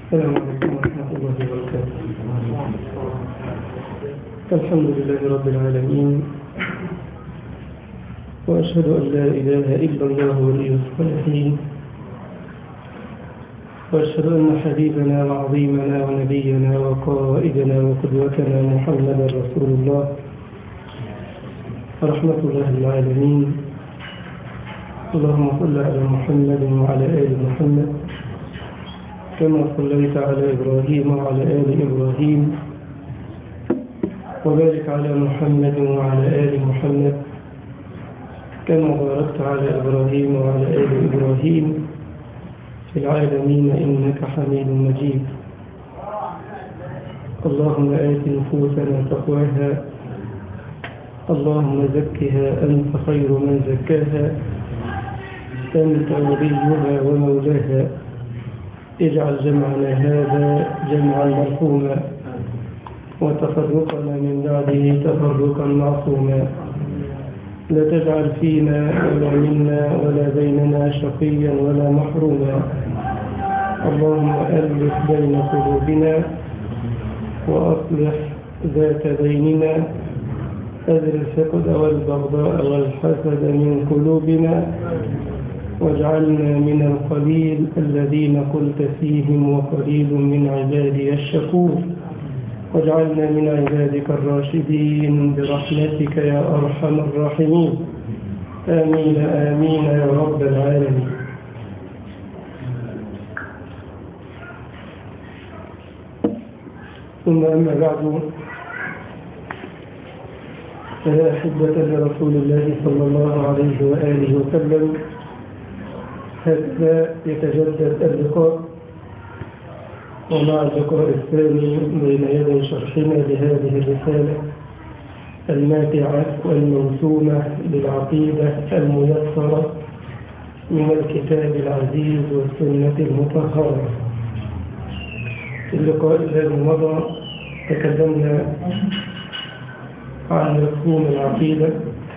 السلام عليكم ورحمة الله وبركاته الحمد لله رب العالمين وأشهد أن لا إله إلا الله ولي الصالحين وأشهد أن حبيبنا وعظيمنا ونبينا وقائدنا وقدوتنا محمدا رسول الله رحمة الله العالمين اللهم صل على محمد وعلى آل محمد كما صليت على إبراهيم وعلى آل إبراهيم وبارك على محمد وعلى آل محمد كما باركت على إبراهيم وعلى آل إبراهيم في العالمين إنك حميد مجيد اللهم آت نفوسنا تقواها اللهم زكها أنت خير من زكاها أنت وليها ومولاها اجعل جمعنا هذا جمعا مرحوما وتفرقنا من بعده تفرقا معصوما لا تجعل فينا ولا منا ولا بيننا شقيا ولا محروما اللهم ألف بين قلوبنا وأصلح ذات بيننا أذر الفقد والبغضاء والحسد من قلوبنا واجعلنا من القليل الذين قلت فيهم وقليل من عبادي الشكور واجعلنا من عبادك الراشدين برحمتك يا أرحم الراحمين آمين آمين يا رب العالمين ثم أما بعد فيا أحبة لرسول الله صلى الله عليه وآله وسلم هكذا يتجدد اللقاء ومع اللقاء الثاني بين يدي شرحنا لهذه الرسالة الماتعة والموسومة بالعقيدة الميسرة من الكتاب العزيز والسنة المطهرة في اللقاء الذي مضى تكلمنا عن مفهوم العقيدة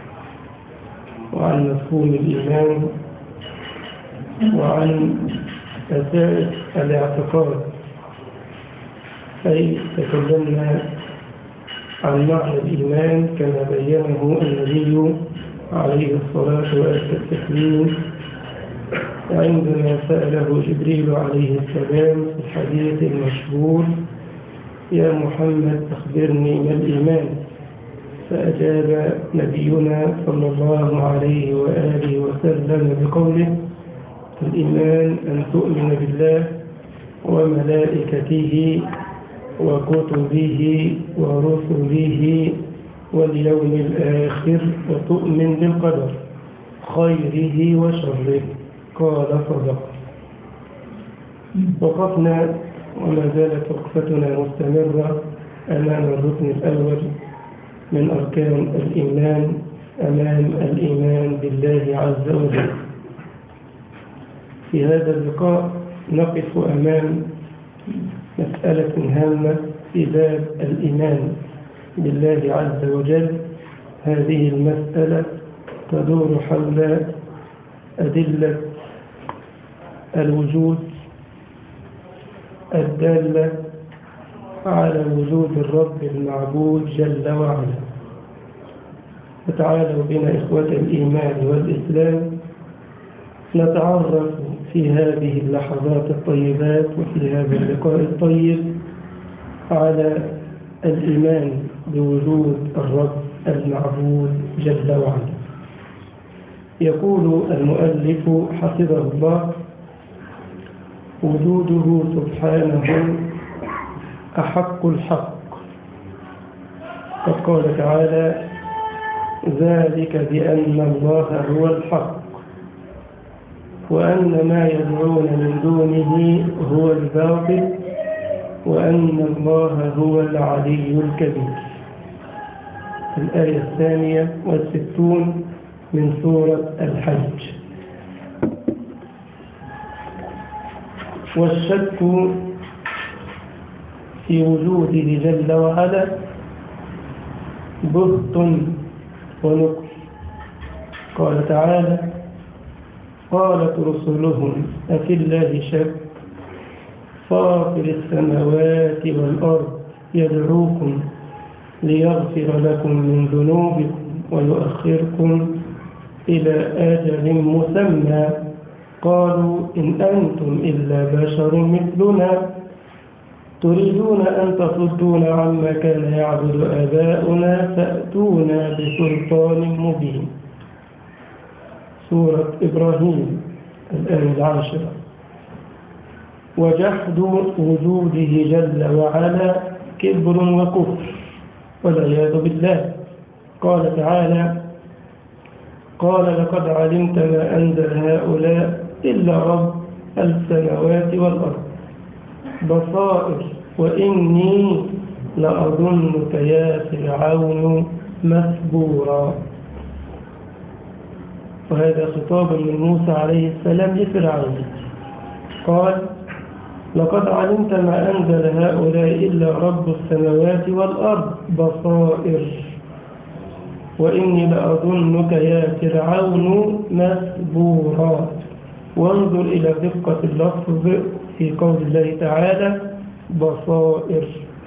وعن مفهوم الإيمان وعن أساس الاعتقاد أي تكلمنا عن معنى الإيمان كما بينه النبي عليه الصلاة والتسليم عندما سأله جبريل عليه السلام في الحديث المشهور يا محمد أخبرني ما الإيمان فأجاب نبينا صلى الله عليه وآله وسلم بقوله الإيمان أن تؤمن بالله وملائكته وكتبه ورسله واليوم الآخر وتؤمن بالقدر خيره وشره قال صدق وقفنا وما زالت وقفتنا مستمرة أمام الركن الأول من أركان الإيمان أمام الإيمان بالله عز وجل في هذا اللقاء نقف أمام مسألة هامة في باب الإيمان بالله عز وجل هذه المسألة تدور حول أدلة الوجود الدالة على وجود الرب المعبود جل وعلا فتعالوا بنا إخوة الإيمان والإسلام نتعرف في هذه اللحظات الطيبات وفي هذا اللقاء الطيب على الإيمان بوجود الرب المعبود جل وعلا يقول المؤلف حفظه الله وجوده سبحانه أحق الحق قد قال تعالى ذلك بأن الله هو الحق وأن ما يدعون من دونه هو الباطل وأن الله هو العلي الكبير الآية الثانية والستون من سورة الحج والشك في وجوده جل وعلا بهت ونقص قال تعالى قالت رسلهم أفي الله شك فاطر السماوات والأرض يدعوكم ليغفر لكم من ذنوبكم ويؤخركم إلى أجل مسمى قالوا إن أنتم إلا بشر مثلنا تريدون أن تصدون عما كان يعبد آباؤنا فأتونا بسلطان مبين سورة إبراهيم الآية العاشرة وجحد وجوده جل وعلا كبر وكفر والعياذ بالله قال تعالى قال لقد علمت ما أنزل هؤلاء إلا رب السماوات والأرض بصائر وإني لأظنك يا فرعون مثبورا وهذا خطاب من موسى عليه السلام لفرعون قال لقد علمت ما أنزل هؤلاء إلا رب السماوات والأرض بصائر وإني لأظنك يا فرعون مثبورا وانظر إلى دقة اللفظ في قول الله تعالى بصائر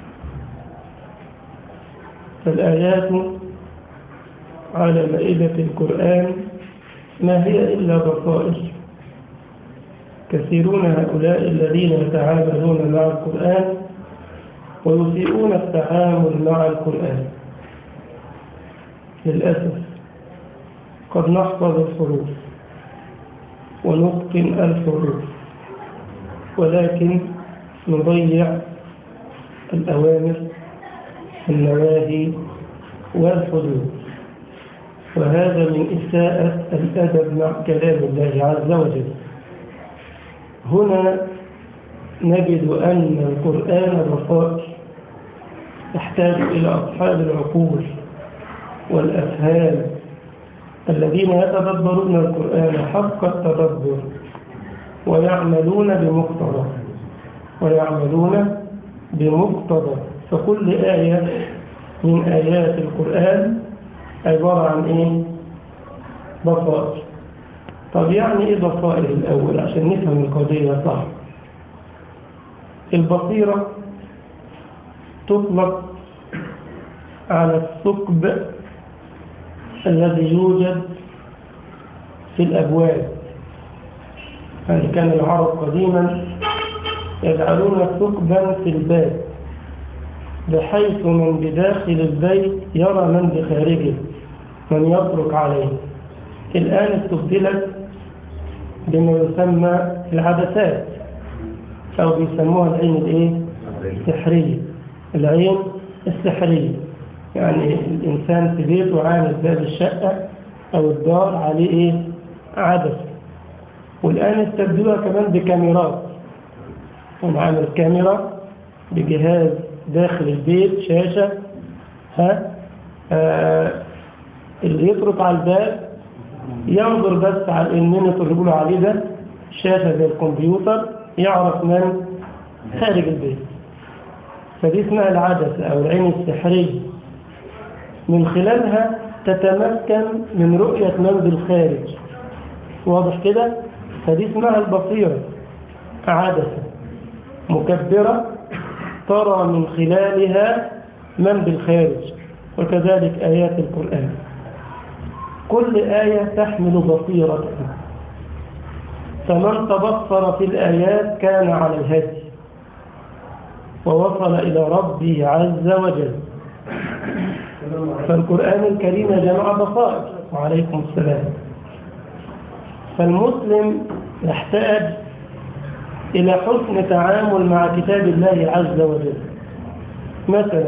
فالآيات على مائدة القرآن ما هي إلا بصائر كثيرون هؤلاء الذين يتعاملون مع القرآن ويسيئون التعامل مع القرآن للأسف قد نحفظ الحروف ونتقن الحروف ولكن نضيع الأوامر النواهي والحدود وهذا من إساءة الأدب مع كلام الله عز وجل هنا نجد أن القرآن بصائر يحتاج إلى أصحاب العقول والأفهام الذين يتدبرون القرآن حق التدبر ويعملون بمقتضى ويعملون بمقتضى فكل آية من آيات القرآن عبارة عن إيه؟ بصائر طب يعني إيه بصائر الأول عشان نفهم القضية صح البصيرة تطلق على الثقب الذي يوجد في الأبواب يعني كان العرب قديما يجعلون ثقبا في الباب بحيث من بداخل البيت يرى من بخارجه من يطرق عليه الآن استبدلت بما يسمى العدسات أو بيسموها العين الإيه؟ السحرية العين السحرية يعني الإنسان في بيته عامل باب الشقة أو الدار عليه إيه؟ عدسة والآن استبدلوها كمان بكاميرات أنا عامل كاميرا بجهاز داخل البيت شاشة ها آه اللي يطرق على الباب ينظر بس على المينيتور اللي بيقولوا عليه ده شاشة زي الكمبيوتر يعرف من خارج البيت فدي اسمها العدسة أو العين السحرية من خلالها تتمكن من رؤية من بالخارج واضح كده فدي اسمها البصيرة عدسة مكبرة ترى من خلالها من بالخارج وكذلك آيات القرآن كل آية تحمل بصيرة فمن تبصر في الآيات كان على الهدي ووصل إلى ربه عز وجل فالقرآن الكريم جمع بصائر وعليكم السلام فالمسلم يحتاج إلى حسن تعامل مع كتاب الله عز وجل مثلا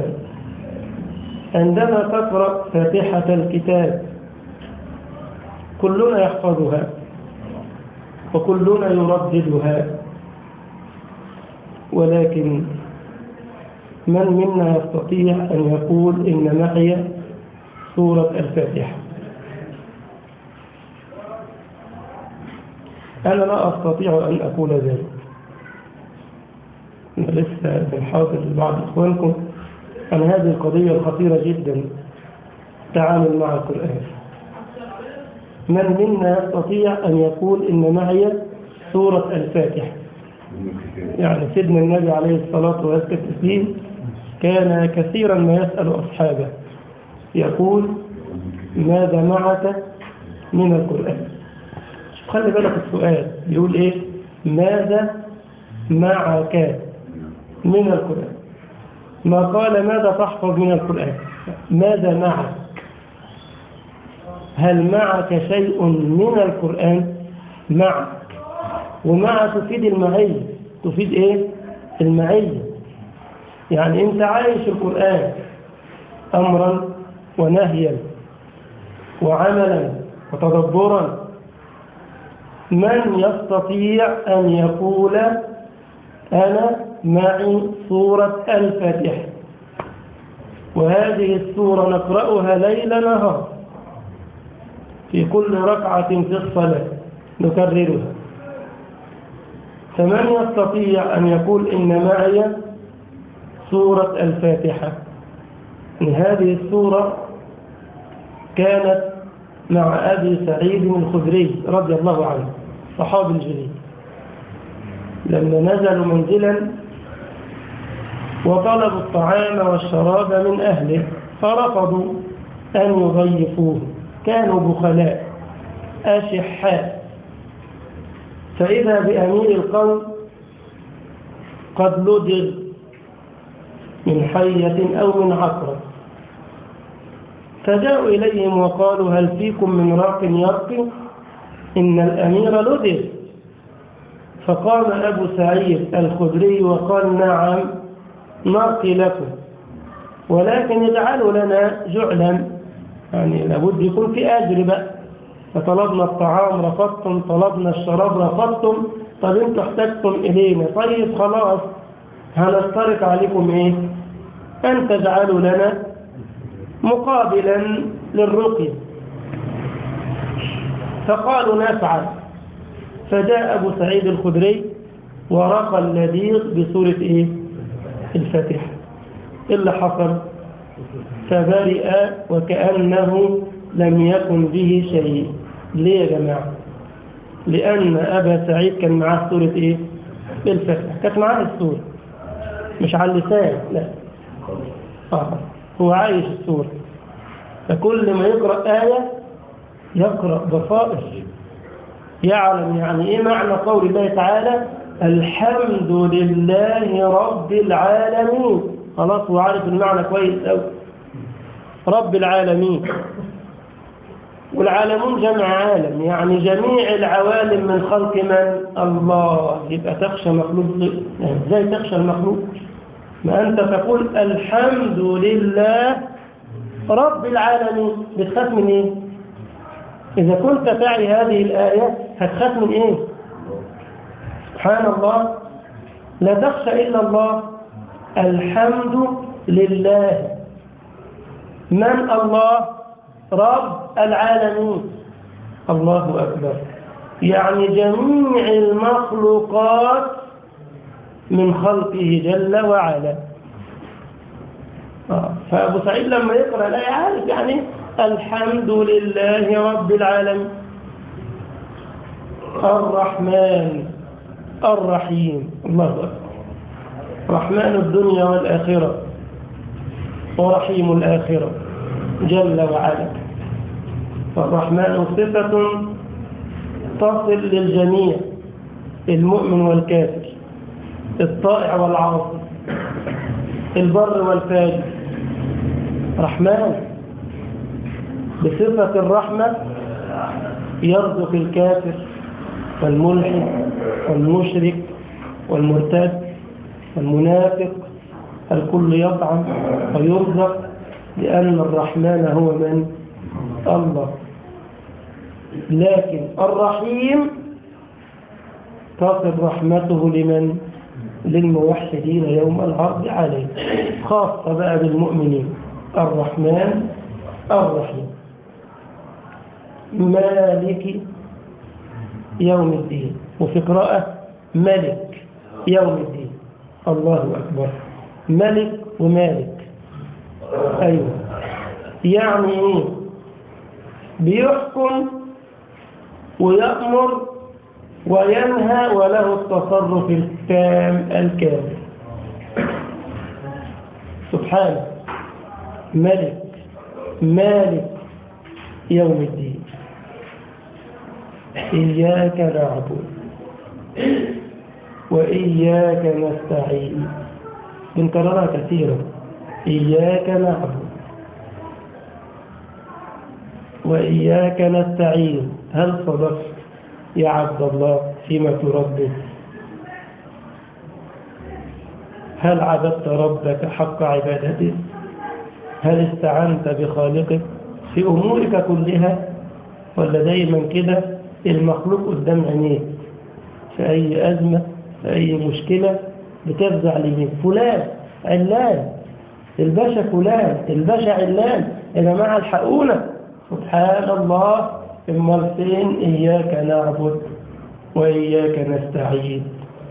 عندما تقرأ فاتحة الكتاب كلنا يحفظها وكلنا يرددها ولكن من منا يستطيع أن يقول إن معي سورة الفاتحة أنا لا أستطيع أن أقول ذلك أنا لسه بنحاضر لبعض إخوانكم عن هذه القضية الخطيرة جدا التعامل مع القرآن من منا يستطيع أن يقول إن معي سورة الفاتحة يعني سيدنا النبي عليه الصلاة والتسليم كان كثيرا ما يسأل أصحابه يقول ماذا معك من القرآن خلي بالك السؤال يقول إيه ماذا معك من القرآن ما قال ماذا تحفظ من القرآن ماذا معك هل معك شيء من القرآن معك ومع تفيد المعية تفيد ايه المعية يعني انت عايش القرآن امرا ونهيا وعملا وتدبرا من يستطيع ان يقول انا معي سورة الفاتحة وهذه السورة نقرأها ليل نهار في كل ركعة في الصلاة نكررها فمن يستطيع أن يقول إن معي سورة الفاتحة من هذه السورة كانت مع أبي سعيد الخدري رضي الله عنه صحابي الجليل لما نزلوا منزلا وطلبوا الطعام والشراب من أهله فرفضوا أن يضيفوه كانوا بخلاء أشحاء فإذا بأمير القوم قد لدغ من حية أو من عقرب فجاءوا إليهم وقالوا هل فيكم من راق يرقي إن الأمير لدغ فقام أبو سعيد الخدري وقال نعم نرقي لكم ولكن اجعلوا لنا جعلا يعني لابد يكون في أجر بقى فطلبنا الطعام رفضتم طلبنا الشراب رفضتم طب انتوا احتجتم إلينا طيب خلاص هنشترط عليكم ايه أن تجعلوا لنا مقابلا للرقية فقالوا نفعل فجاء أبو سعيد الخدري ورقى اللذيذ بصورة إيه؟ الفاتحة إيه اللي حصل فبرئ وكأنه لم يكن به شيء ليه يا جماعة لأن أبا سعيد كان معاه سورة إيه الفاتحة كانت معاه السورة مش على اللسان لا آه. هو عايش السورة فكل ما يقرأ آية يقرأ بصائر يعلم يعني إيه معنى قول الله تعالى الحمد لله رب العالمين خلاص هو عارف المعنى كويس أوي رب العالمين والعالمون جمع عالم يعني جميع العوالم من خلق من الله يبقى تخشى مخلوق يعني ازاي تخشى المخلوق ما أنت تقول الحمد لله رب العالمين بتخاف من ايه إذا كنت تعي هذه الآية هتخاف من إيه سبحان الله لا تخشى إلا الله الحمد لله من الله رب العالمين الله أكبر يعني جميع المخلوقات من خلقه جل وعلا فأبو سعيد لما يقرأ لا يعرف يعني الحمد لله رب العالمين الرحمن الرحيم الله أكبر رحمن الدنيا والآخرة ورحيم الآخرة جل وعلا فالرحمن صفة تصل للجميع المؤمن والكافر الطائع والعاصي البر والفاجر رحمن بصفة الرحمة يرزق الكافر والملحد والمشرك والمرتد والمنافق الكل يطعم ويرزق لأن الرحمن هو من الله لكن الرحيم تصل رحمته لمن للموحدين يوم العرض عليه خاصة بقى بالمؤمنين الرحمن الرحيم مالك يوم الدين وفي قراءة ملك يوم الدين الله أكبر ملك ومالك أيوة يعني إيه بيحكم ويأمر وينهى وله التصرف التام الكامل سبحانه ملك مالك يوم الدين إياك نعبد وإياك نستعين بنكررها كثيرا إياك نعبد وإياك نستعين هل صدقت يا عبد الله فيما تردد هل عبدت ربك حق عبادته هل استعنت بخالقك في أمورك كلها ولا دايما كده المخلوق قدام عينيك في أي أزمة في أي مشكلة بتفزع لمين فلان علان الباشا فلان الباشا علان يا جماعة الحقونا سبحان الله امال فين إياك نعبد وإياك نستعين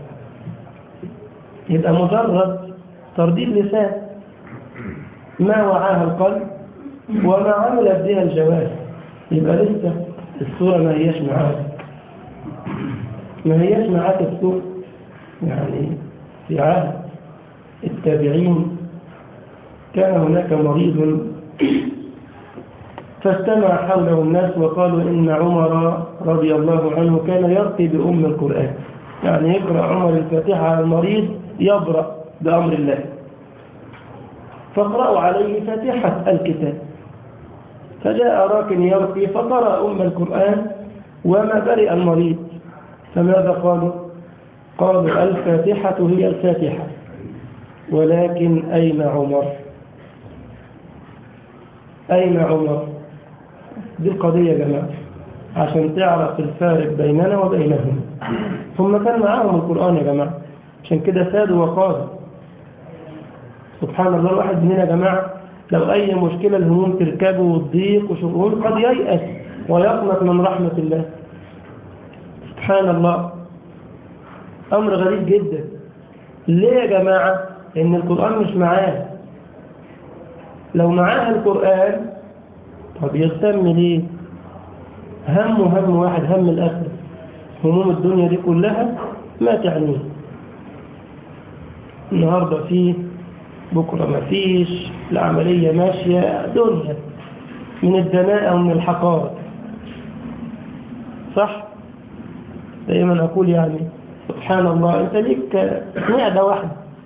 يبقى مجرد ترديد لسان ما وعاها القلب وما عملت بها الجوارح يبقى لسه الصورة ما هياش معاك ما هياش معاك الصورة يعني في عهد التابعين كان هناك مريض فاجتمع حوله الناس وقالوا إن عمر رضي الله عنه كان يرقي بأم القرآن يعني يقرأ عمر الفاتحة على المريض يبرأ بأمر الله فاقرأوا عليه فاتحة الكتاب فجاء راك يرقي فقرأ أم القرآن وما برئ المريض فماذا قالوا قالوا الفاتحة هي الفاتحة ولكن أين عمر أين عمر دي القضية يا جماعة عشان تعرف الفارق بيننا وبينهم هم كان معاهم القرآن يا جماعة عشان كده سادوا وقالوا سبحان الله الواحد مننا يا جماعة لو أي مشكلة الهموم تركبه والضيق وشغل قد ييأس ويقنط من رحمة الله سبحان الله أمر غريب جدا ليه يا جماعة إن القرآن مش معاه لو معاه القرآن طب يهتم ليه همه هم واحد هم الآخر هموم الدنيا دي كلها ما تعنيه النهاردة فيه بكرة ما فيش العملية ماشية دنيا من الدناءة ومن الحقارة صح دائما أقول يعني سبحان الله أنت ليك معدة واحدة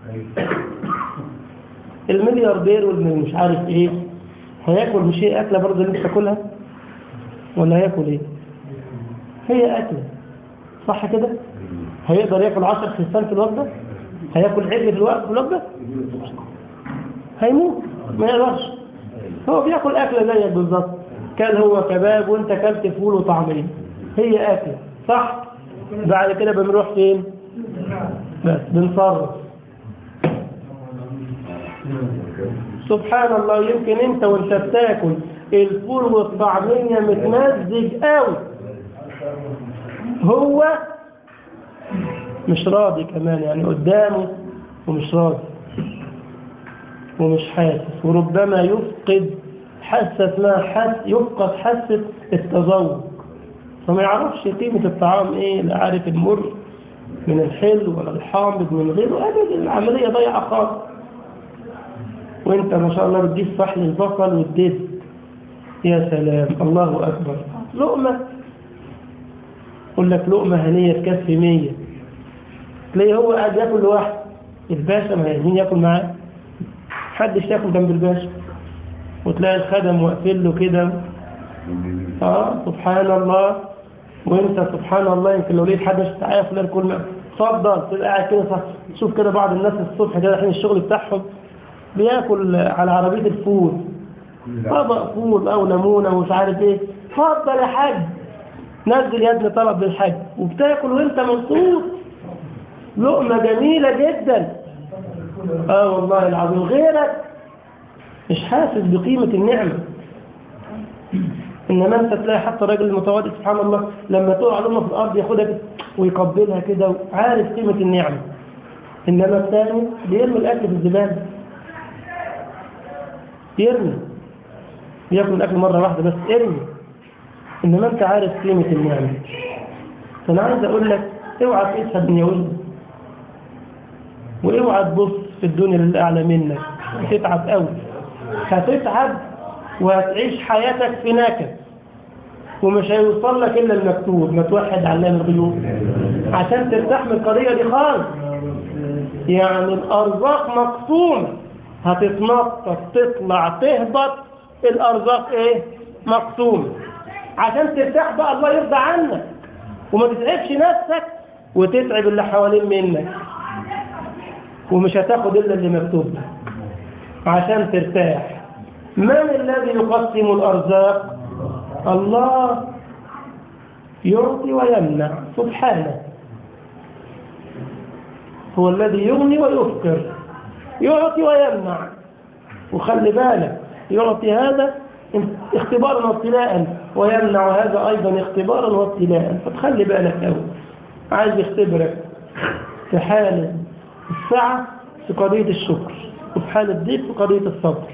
الملياردير واللي مش عارف ايه هياكل مش هي أكلة برضه اللي تاكلها ولا هياكل ايه هي أكلة صح كده هيقدر ياكل عشر خصال في الوجبة هياكل عجل في الوقت في الوجبة هيموت ما يقدرش هو بياكل أكلة زيك بالظبط كان هو كباب وانت كلت فول وطعمية هي أكلة صح بعد كده بنروح فين بس بنصرف سبحان الله يمكن انت وانت بتاكل الفول والطعمية متمزج قوي هو مش راضي كمان يعني قدامه ومش راضي ومش حاسس وربما يفقد حاسة اسمها حس يفقد حاسة التذوق فما يعرفش قيمة الطعام ايه لا عارف المر من الحلو ولا الحامض من غيره ابدا العملية ضيعة خالص وانت ما شاء الله بتجيب فحل البصل والدب يا سلام الله اكبر لقمة يقول لك لقمة هنية تكفي مية تلاقيه هو قاعد ياكل لوحده الباشا ما مين ياكل معاه محدش ياكل جنب الباشا وتلاقي الخدم واقفين له كده اه سبحان الله وانت سبحان الله يمكن لو لقيت حد مش تعالى فلان كل ما اتفضل تبقى قاعد كده صح شوف كده بعض الناس الصبح كده رايحين الشغل بتاعهم بياكل على عربيه الفول طبق فول او ليمونه ومش عارف ايه اتفضل يا حاج نزل يا ابني طلب للحاج وبتاكل وانت مبسوط لقمه جميله جدا اه والله العظيم غيرك مش حاسس بقيمه النعمه إنما أنت تلاقي حتى الراجل المتواضع سبحان الله لما تقع لأمه في الأرض ياخدها ويقبلها كده وعارف قيمة النعمة إنما الثاني بيرمي الأكل في الزبالة يرمي بياكل الأكل مرة واحدة بس ارمي إنما أنت عارف قيمة النعمة فأنا عايز أقول لك اوعى تقيسها دنيوية واوعى تبص في الدنيا اللي أعلى منك هتتعب قوي هتتعب وهتعيش حياتك في نكد ومش هيوصل لك إلا المكتوب ما توحد علام الغيوب عشان ترتاح من القضية دي خالص يعني الأرزاق مقسومة هتتنطط تطلع تهبط الأرزاق إيه مقسومة عشان ترتاح بقى الله يرضى عنك وما تتعبش نفسك وتتعب اللي حوالين منك ومش هتاخد إلا اللي مكتوب عشان ترتاح من الذي يقسم الأرزاق الله يعطي ويمنع سبحانه هو الذي يغني ويفكر يعطي ويمنع وخلي بالك يعطي هذا اختبارا وابتلاء ويمنع هذا أيضا اختبارا وابتلاء فتخلي بالك أول عايز يختبرك في حال السعة في قضية الشكر وفي حال الضيق في قضية الصبر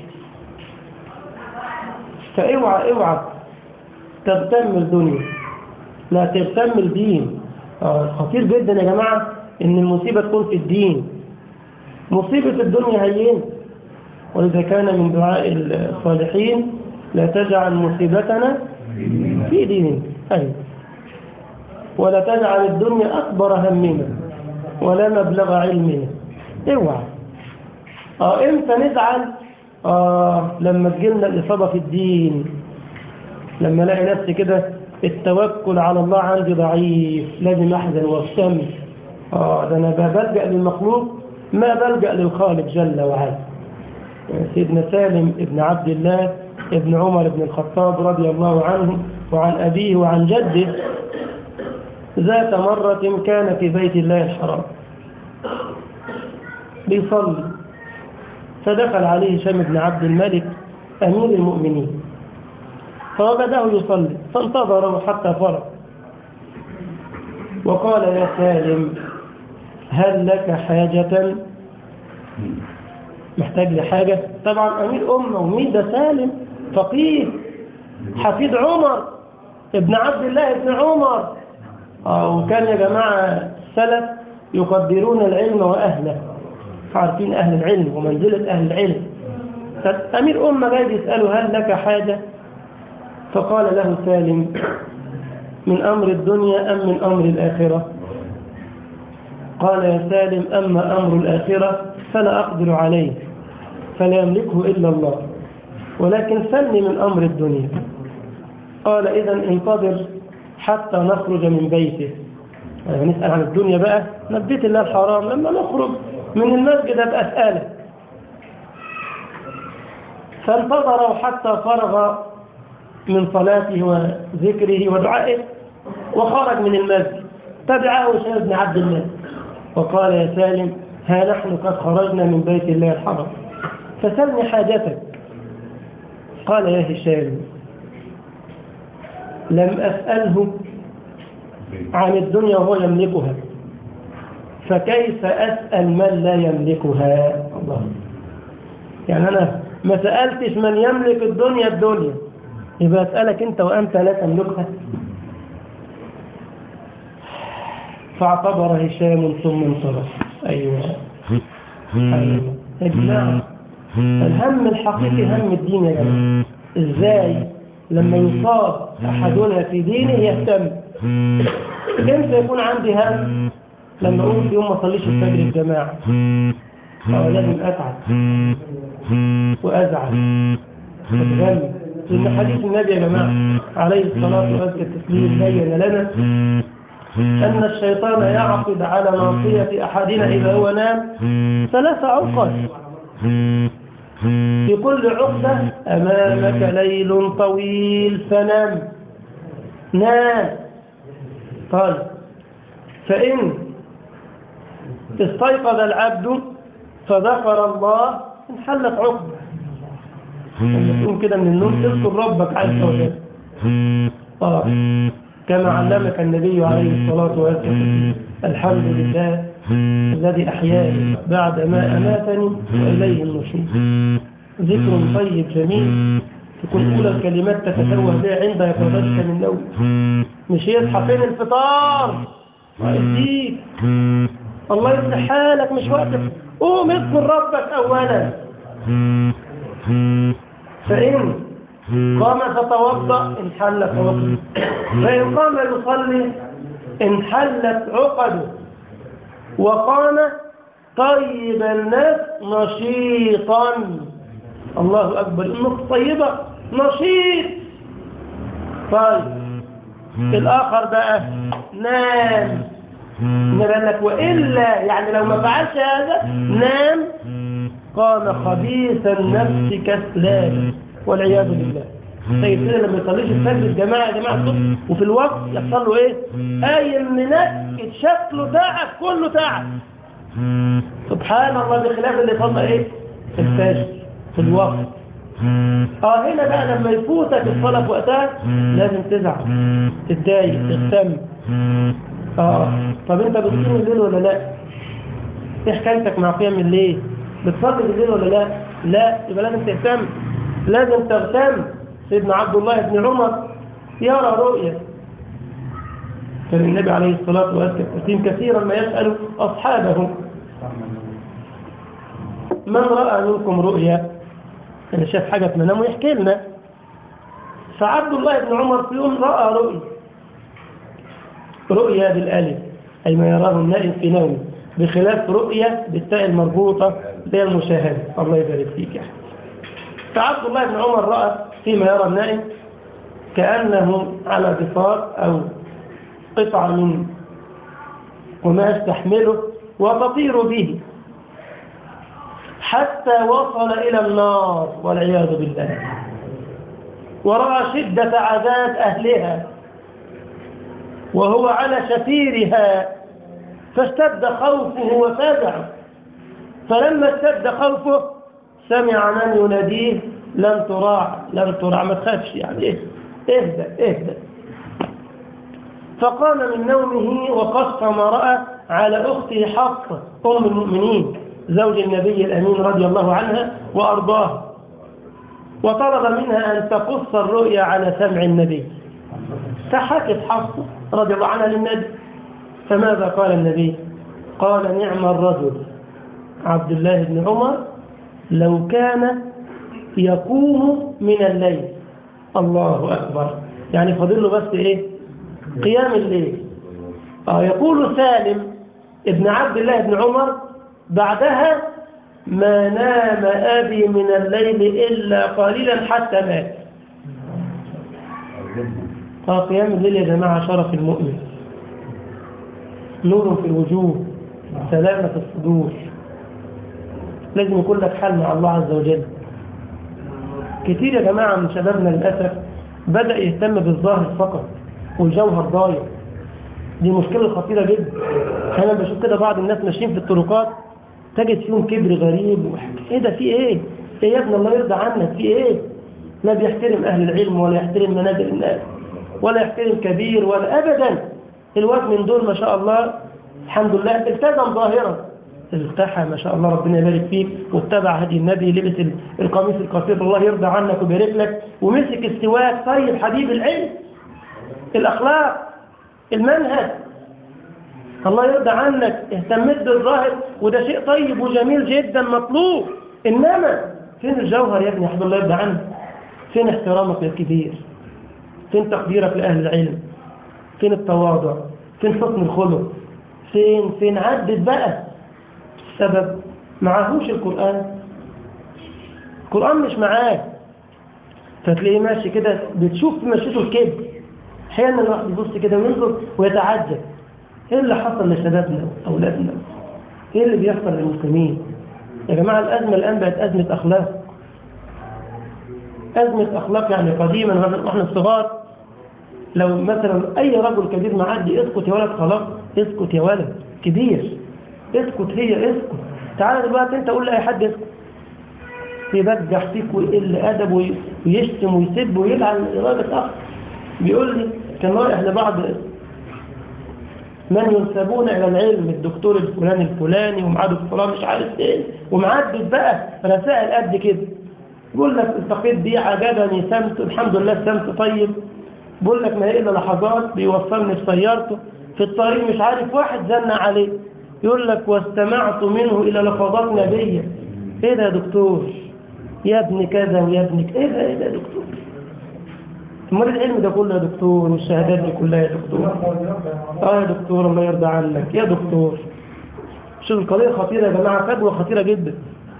فاوعى اوعى تغتم الدنيا لا تغتم الدين آه خطير جدا يا جماعة ان المصيبة تكون في الدين مصيبة الدنيا هين وإذا كان من دعاء الصالحين لا تجعل مصيبتنا في ديننا أي ولا تجعل الدنيا أكبر همنا ولا مبلغ علمنا اوعى اه امتى نزعل اه لما تجيلنا الإصابة في الدين لما الاقي نفسي كده التوكل على الله عندي ضعيف لازم احزن واهتم اه ده انا بلجأ للمخلوق ما بلجأ للخالق جل وعلا سيدنا سالم ابن عبد الله ابن عمر بن الخطاب رضي الله عنه وعن أبيه وعن جده ذات مرة كان في بيت الله الحرام بيصلي فدخل عليه هشام بن عبد الملك أمير المؤمنين فوجده يصلي فانتظره حتى فرغ وقال يا سالم هل لك حاجة محتاج لحاجة طبعا أمير أمة ومين ده سالم فقيه حفيد عمر ابن عبد الله ابن عمر آه وكان يا جماعة السلف يقدرون العلم وأهله عارفين أهل العلم ومنزلة أهل العلم أمير أمة جاي يسأله هل لك حاجة فقال له سالم من أمر الدنيا أم من أمر الآخرة قال يا سالم أما أمر الآخرة فلا أقدر عليه فلا يملكه إلا الله ولكن سلني من أمر الدنيا قال إذا انتظر حتى نخرج من بيته يعني نسأل عن الدنيا بقى نبيت الله الحرام لما نخرج من المسجد أبقى أسألك فانتظروا حتى فرغ من صلاته وذكره ودعائه وخرج من المسجد تبعه هشام بن عبد الله وقال يا سالم ها نحن قد خرجنا من بيت الله الحرام فسلني حاجتك قال يا هشام لم أسأله عن الدنيا وهو يملكها فكيف أسأل من لا يملكها الله يعني أنا ما سألتش من يملك الدنيا الدنيا يبقى أسألك أنت وأنت لا تملكها فاعتبر هشام ثم انصرف أيوة أيوة يا جماعة الهم الحقيقي هم الدين يا جماعة إزاي لما يصاب أحدنا في دينه يهتم كيف يكون عندي هم لما أقول في يوم ما أصليش الفجر الجماعة أو لازم أتعب وأزعل وأتغني لأن حديث النبي يا جماعة عليه الصلاة والتسليم بين لنا أن الشيطان يعقد على ناصية أحدنا إذا هو نام ثلاث عقد في كل عقدة أمامك ليل طويل فنام نام قال فإن استيقظ العبد فذكر الله انحلت عقدة لما تقوم كده من النوم تذكر ربك عز وجل آه. كما علمك النبي عليه الصلاة والسلام الحمد لله الذي أحياني بعد ما أماتني وإليه النشور ذكر طيب جميل تكون أولى الكلمات تتسوه بها عند يقظتك من النوم مش يصحى فين الفطار اديك الله يصلح حالك مش وقتك قوم اذكر ربك أولا فإن قام فتوضأ انحلت عقده فإن قام يصلي انحلت عقده وقام طيب النفس نشيطا الله أكبر النفس طيبة نشيط طيب الآخر بقى نام نبقى لك وإلا يعني لو ما فعلش هذا نام قام خبيث النفس كسلان والعياذ بالله طيب كده لما يصليش الفجر الجماعة يا جماعة الصبح وفي الوقت يحصل له ايه قايم منكد شكله تعب كله تعب سبحان الله بخلاف اللي صلى ايه الفجر في الوقت اه هنا بقى لما يفوتك الصلاة في وقتها لازم تزعل تتضايق تهتم اه طب انت بتصوم الليل ولا لا ايه حكايتك مع قيام الليل بتصلي بالليل ولا لا لا يبقى لازم تهتم لازم تهتم سيدنا عبد الله بن عمر يرى رؤيا كان النبي عليه الصلاة والسلام كثيرا ما يسأل أصحابه من رأى منكم رؤيا اللي شاف حاجة في منامه يحكي لنا فعبد الله بن عمر في يوم رأى رؤيا رؤيا بالالف أي ما يراه النائم في نومه بخلاف رؤيا بالتاء المربوطة هي المشاهدة الله يبارك فيك يا فعبد الله بن عمر رأى فيما يرى النائم كأنه على بساط أو قطعة من قماش تحمله وتطير به حتى وصل إلى النار والعياذ بالله ورأى شدة عذاب أهلها وهو على شفيرها فاشتد خوفه وفزعه فلما اشتد خوفه سمع من يناديه لن تراع لن تراع ما تخافش يعني ايه اهدى اهدى فقام من نومه وقص ما رأى على أخته حفصة أم المؤمنين زوج النبي الأمين رضي الله عنها وأرضاه وطلب منها أن تقص الرؤيا على سمع النبي فحكت حفصة رضي الله عنها للنبي فماذا قال النبي قال نعم الرجل عبد الله بن عمر لو كان يقوم من الليل الله أكبر يعني فاضل له بس إيه قيام الليل آه يقول سالم ابن عبد الله بن عمر بعدها ما نام أبي من الليل إلا قليلا حتى مات آه قيام الليل يا جماعة شرف المؤمن نور في الوجوه سلامة في الصدور لازم يكون لك حل مع الله عز وجل كتير يا جماعة من شبابنا للأسف بدأ يهتم بالظاهر فقط والجوهر ضايع دي مشكلة خطيرة جدا أنا بشوف كده بعض الناس ماشيين في الطرقات تجد فيهم كبر غريب ايه ده في ايه ايه يا ابن الله يرضى عنك في ايه لا بيحترم أهل العلم ولا يحترم منازل الناس ولا يحترم كبير ولا أبدا الواد من دول ما شاء الله الحمد لله التزم ظاهرا التحى ما شاء الله ربنا يبارك فيك واتبع هدي النبي لبس القميص القصير الله يرضى عنك ويبارك لك ومسك السواك طيب حبيب العلم الأخلاق المنهج الله يرضى عنك اهتمت بالظاهر وده شيء طيب وجميل جدا مطلوب إنما فين الجوهر يا ابني حب الله يرضى عنك فين احترامك للكبير فين تقديرك لأهل العلم فين التواضع فين حسن الخلق فين فين عدد بقى السبب معهوش القرآن القرآن مش معاه فتلاقيه ماشي كده بتشوف في مشيته الكبر احيانا الواحد يبص كده وينظر ويتعجب ايه اللي حصل لشبابنا واولادنا ايه اللي بيحصل للمسلمين يا جماعه الازمه الان بقت ازمه اخلاق ازمه اخلاق يعني قديما واحنا صغار لو مثلا اي رجل كبير معدي اسكت يا ولد خلاص اسكت يا ولد كبير اسكت هي اسكت تعالى دلوقتي انت قول لاي حد اسكت يبجح فيك ويقل ادب ويشتم ويسب ويلعن اراده اخر بيقول لي كان رايح لبعض من ينسبون الى العلم الدكتور الفلاني الفلاني ومعاه دكتوراه مش عارف ايه ومعدد بقى رسائل قد كده يقول لك التقيت بيه عجبني سمت الحمد لله السمت طيب بقول لك ما هي إلا لحظات بيوصلني في سيارته في الطريق مش عارف واحد زن عليه يقول لك واستمعت منه إلى لحظات نبية إيه ده يا دكتور يا ابن كذا ويا ابن ك- إيه ده إيه ده يا دكتور امال العلم ده كله يا دكتور والشهادات دي كلها يا دكتور اه يا دكتور الله يرضى عنك يا دكتور شوف القضية خطيرة يا جماعة فجوة خطيرة جدا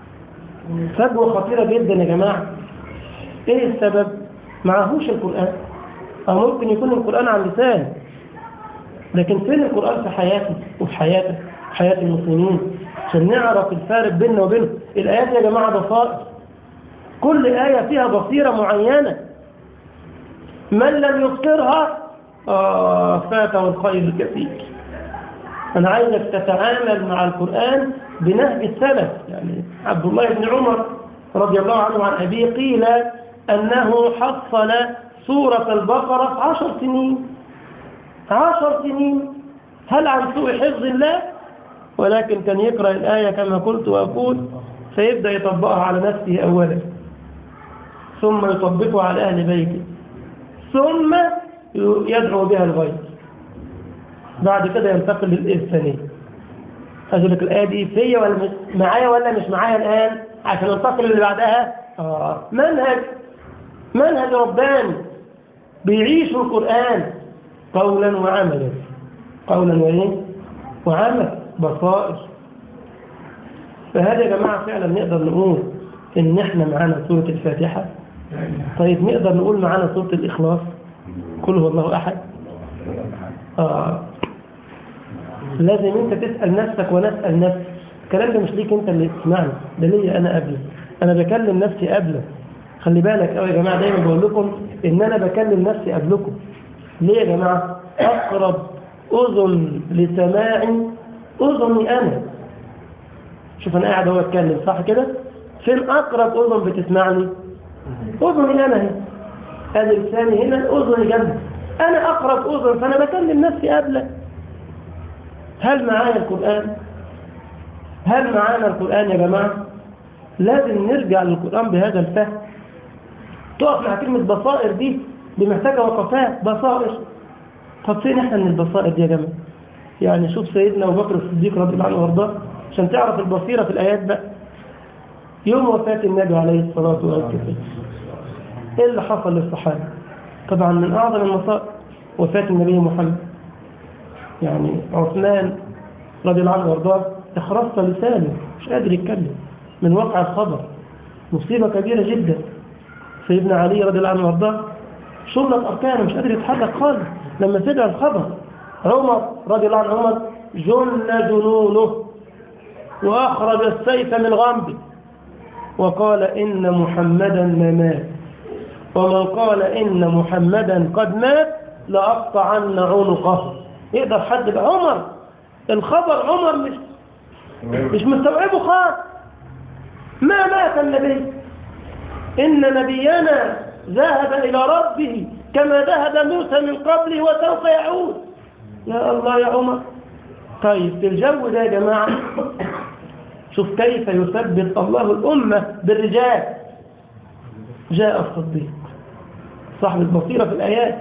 فجوة خطيرة جدا يا جماعة ايه السبب معهوش القرآن او ممكن يكون القرآن على اللسان لكن فين القرآن في حياتي وفي حياتك في حياة المسلمين عشان نعرف الفارق بيننا وبينه الآيات يا جماعة بصائر كل آية فيها بصيرة معينة من لم يبصرها آه فاته الخير الكثير أنا عايزك تتعامل مع القرآن بنهج السلف يعني عبد الله بن عمر رضي الله عنه عن أبيه قيل أنه حصل سورة البقرة في عشر سنين عشر سنين هل عن سوء حفظ الله ولكن كان يقرأ الآية كما قلت وأقول فيبدأ يطبقها على نفسه أولا ثم يطبقها على أهل بيته ثم يدعو بها الغير بعد كده ينتقل للآية الثانية أقول لك الآية دي فيا ولا مش معايا ولا مش معايا الآن عشان ننتقل اللي بعدها آه. منهج منهج رباني بيعيشوا القرآن قولا وعملا قولا وإيه وعمل بصائر فهذا يا جماعة فعلا نقدر نقول إن إحنا معانا سورة الفاتحة طيب نقدر نقول معانا سورة الإخلاص قل هو الله أحد آه. لازم انت تسأل نفسك ونسأل نفسك الكلام ده مش ليك انت اللي تسمعني ده ليا انا قبلك انا بكلم نفسي قبلك خلي بالك قوي يا جماعة دايما بقول لكم ان انا بكلم نفسي قبلكم ليه يا جماعة اقرب اذن لسماع اذني انا شوف انا قاعد هو اتكلم صح كده فين اقرب اذن بتسمعني اذني انا هنا ادي لساني هنا اذني جنبي انا اقرب اذن فانا بكلم نفسي قبلك هل معايا القرآن هل معانا القرآن يا جماعة لازم نرجع للقرآن بهذا الفهم تقف مع كلمة بصائر دي دي محتاجة وقفات بصائر طب فين احنا من البصائر دي يا جماعة يعني شوف سيدنا أبو بكر الصديق رضي الله عنه وارضاه عشان تعرف البصيرة في الآيات بقى يوم وفاة النبي عليه الصلاة والسلام ايه اللي حصل للصحابة طبعا من أعظم المصائب وفاة النبي محمد يعني عثمان رضي الله عنه وارضاه اخرص لسانه مش قادر يتكلم من واقع الخبر مصيبة كبيرة جدا سيدنا علي رضي الله عنه وارضاه شلت أركانه مش قادر يتحرك خالص لما سمع الخبر عمر رضي الله عنه عمر جن جنونه وأخرج السيف من غمده وقال إن محمدا ما مات ومن قال إن محمدا قد مات لأقطعن عنقه يقدر حد بقى عمر الخبر عمر مش مش مستوعبه خالص ما مات النبي إن نبينا ذهب إلى ربه كما ذهب موسى من قبله وسوف يعود يا الله يا عمر طيب في الجو ده يا جماعة شوف كيف يثبت الله الأمة بالرجال جاء الصديق صاحب البصيرة في الآيات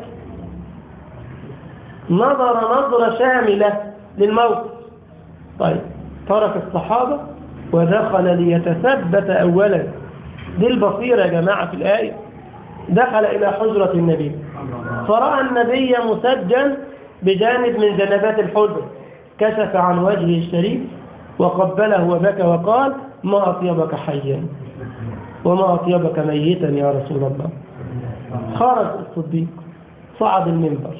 نظر نظرة شاملة للموت طيب ترك الصحابة ودخل ليتثبت أولا دي البصيرة يا جماعة في الآية دخل إلى حجرة النبي فرأى النبي مسجن بجانب من جنبات الحجر كشف عن وجهه الشريف وقبله وبكى وقال ما أطيبك حيا وما أطيبك ميتا يا رسول الله خرج الصديق صعد المنبر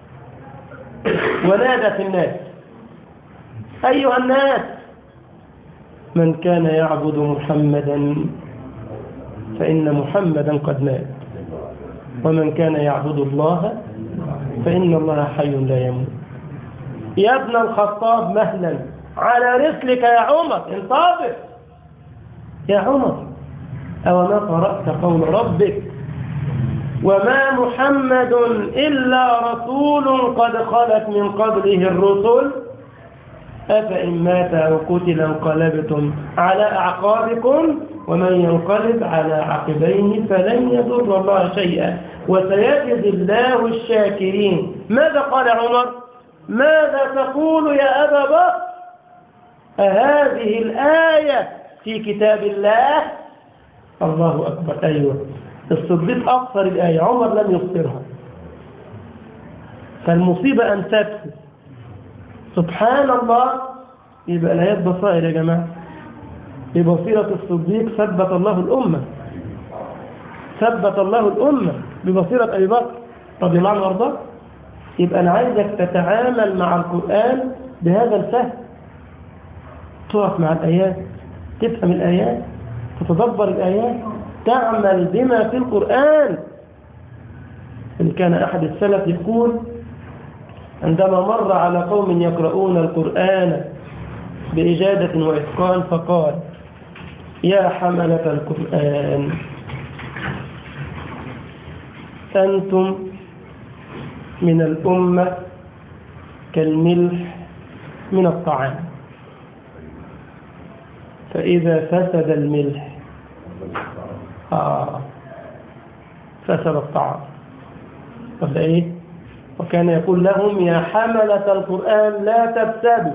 ونادى في الناس أيها الناس من كان يعبد محمدا فإن محمدا قد مات ومن كان يعبد الله فإن الله حي لا يموت يا ابن الخطاب مهلا على رسلك يا عمر انتظر يا عمر أو ما قرأت قول ربك وما محمد إلا رسول قد خلت من قبله الرسل أفإن مات أو قتل انقلبتم على أعقابكم ومن ينقلب على عقبيه فلن يضر الله شيئا وسيجزي الله الشاكرين ماذا قال عمر ماذا تقول يا أبا بكر أهذه الآية في كتاب الله الله أكبر أيوة الصديق أقصر الآية عمر لم يقصرها فالمصيبة أن تكفي سبحان الله يبقى الآيات بصائر يا جماعة ببصيرة الصديق ثبت الله الأمة ثبت الله الأمة ببصيرة أبي بكر رضي الله عنه وارضاه يبقى أنا عايزك تتعامل مع القرآن بهذا الفهم تقف مع الآيات تفهم الآيات تتدبر الآيات تعمل بما في القرآن إن كان أحد السلف يقول عندما مر على قوم يقرؤون القرآن بإجادة وإتقان فقال يا حملة القرآن أنتم من الأمة كالملح من الطعام فإذا فسد الملح آه فسد الطعام ولا إيه وكان يقول لهم يا حملة القرآن لا تفسدوا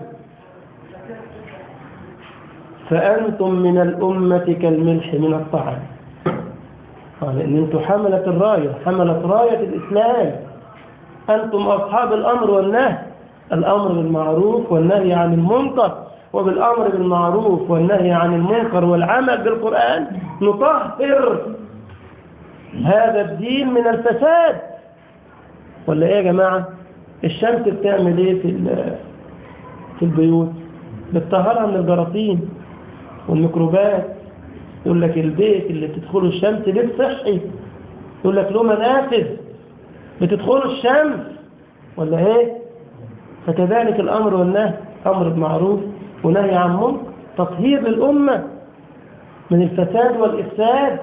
فأنتم من الأمة كالملح من الطعام قال إن أنتم حملة الراية حملة راية الإسلام أنتم أصحاب الأمر والنهي الأمر بالمعروف والنهي عن المنكر وبالأمر بالمعروف والنهي عن المنكر والعمل بالقرآن نطهر هذا الدين من الفساد ولا ايه يا جماعة الشمس بتعمل ايه في في البيوت بتطهرها من الجراثيم والميكروبات يقول لك البيت اللي بتدخله الشمس بيت صحي يقول لك له منافذ بتدخله الشمس ولا ايه فكذلك الامر والنهي امر بمعروف ونهي عن منكر تطهير للامه من الفساد والافساد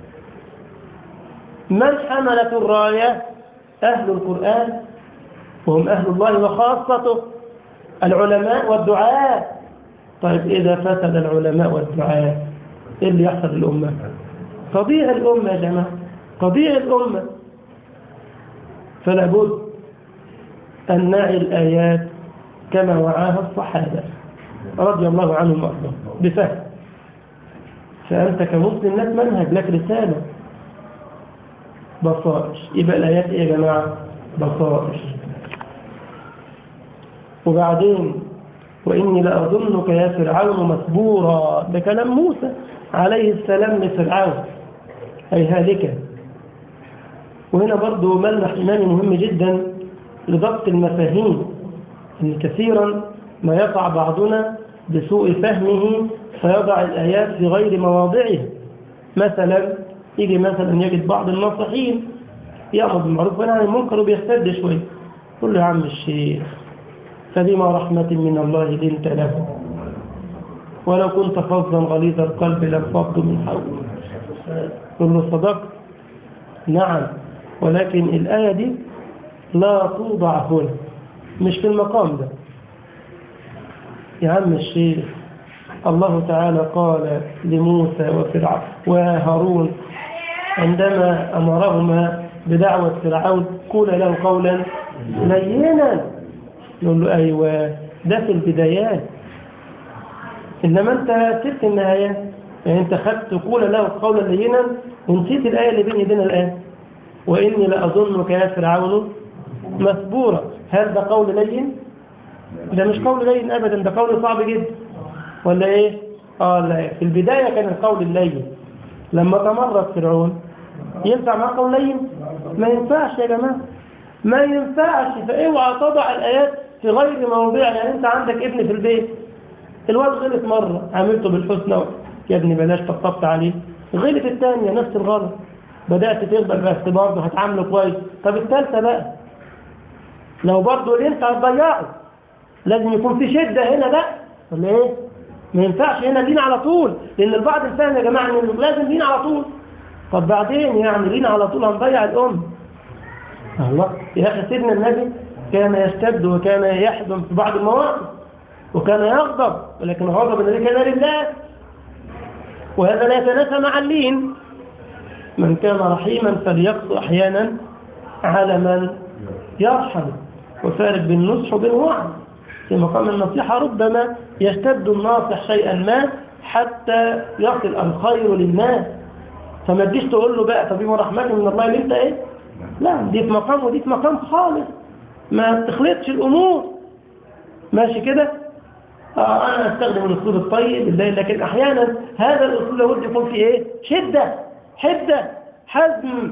من حملة الرايه أهل القرآن وهم أهل الله وخاصته العلماء والدعاء طيب إذا فسد العلماء والدعاء إيه اللي يحصل للأمة تضيع الأمة يا جماعة تضيع الأمة فلا بد أن نعي الآيات كما وعاها الصحابة رضي الله عنهم وارضاهم بفهم فأنت كمسلم لك منهج لك رسالة بصائر يبقى الآيات إيه يا جماعة بصائر وبعدين وإني لأظنك يا فرعون مسبورا ده كلام موسى عليه السلام لفرعون أي هالكا وهنا برضو ملمح إيماني مهم جدا لضبط المفاهيم إن كثيرا ما يقع بعضنا بسوء فهمه فيضع الآيات في غير مواضعها مثلا يجي مثلا يجد بعض الناصحين يأمر بالمعروف وينهى عن المنكر وبيهتد شوية يقول له يا عم الشيخ فبما رحمة من الله لنت له ولو كنت فظا غليظ القلب لانفضوا من حولك يقول له صدقت نعم ولكن الآية دي لا توضع هنا مش في المقام ده يا عم الشيخ الله تعالى قال لموسى وفرعون وهارون عندما أمرهما بدعوة فرعون قول له قولا لينا نقول له أيوة ده في البدايات إنما أنت سبت النهايات يعني أنت خدت قول له قولا لينا ونسيت الآية اللي بين يدينا الآن وإني لأظنك يا فرعون مثبورا هل ده قول لين؟ ده مش قول لين أبدا ده قول صعب جدا ولا إيه؟ آه لا في البداية كان القول اللين لما تمرد فرعون ينفع معاه قول لين؟ ما ينفعش يا جماعة ما ينفعش فاوعى تضع الآيات في غير موضعها يعني أنت عندك ابن في البيت الواد غلط مرة عملته بالحسنى يا ابني بلاش طبطبت عليه غلط الثانية نفس الغلط بدأت تقبل بس برضه هتعامله كويس طب الثالثة بقى لو برضه اللي انت هتضيعه لازم يكون في شدة هنا بقى ولا ايه ما ينفعش هنا لين على طول لان البعض الفهم يا جماعة انه لازم لين على طول طب بعدين يعني لين على طول هنضيع الام الله يا اخي سيدنا النبي كان يشتد وكان يحزن في بعض المواقف وكان يغضب ولكن غضب الذي كان لله وهذا لا يتنافى مع اللين من كان رحيما فليقض أحيانا على من يرحم وفارق بالنصح وبالوعظ في مقام النصيحة ربما يشتد الناصح شيئا ما حتى يصل الخير للناس فما تجيش تقول له بقى طب يوم رحمته من الله اللي انت ايه لا دي في مقام ودي في مقام خالص ما تخلطش الامور ماشي كده آه انا استخدم الاسلوب الطيب لكن احيانا هذا الاسلوب لابد يكون فيه ايه شده حده حزم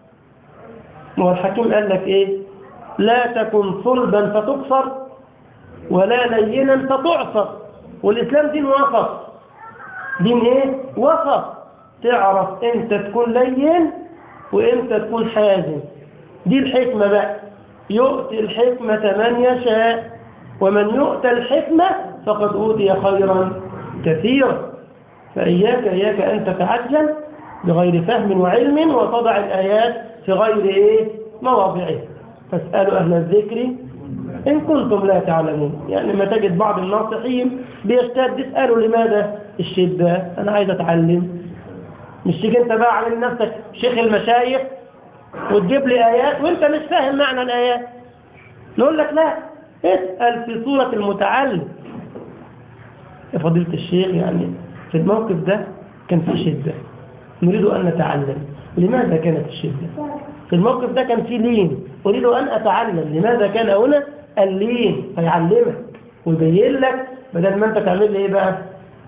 هو الحكيم قال لك ايه لا تكن صلبا فتقصر ولا لينا فتعصر والاسلام دين وسط دين ايه وسط تعرف امتى تكون لين وامتى تكون حازم دي الحكمة بقى يؤتي الحكمة من يشاء ومن يؤتى الحكمة فقد أوتي خيرا كثيرا فإياك إياك أن تتعجل بغير فهم وعلم وتضع الآيات في غير إيه مواضعه فاسألوا أهل الذكر إن كنتم لا تعلمون يعني ما تجد بعض الناصحين بيشتد اسألوا لماذا الشدة أنا عايز أتعلم مش تيجي أنت بقى على نفسك شيخ المشايخ وتجيب لي آيات وأنت مش فاهم معنى الآيات نقول لك لا اسأل في صورة المتعلم يا فضيلة الشيخ يعني في الموقف ده كان في شدة نريد أن نتعلم لماذا كانت الشدة في الموقف ده كان في لين أريد أن أتعلم لماذا كان هنا اللين فيعلمك ويبين لك بدل ما أنت تعمل لي إيه بقى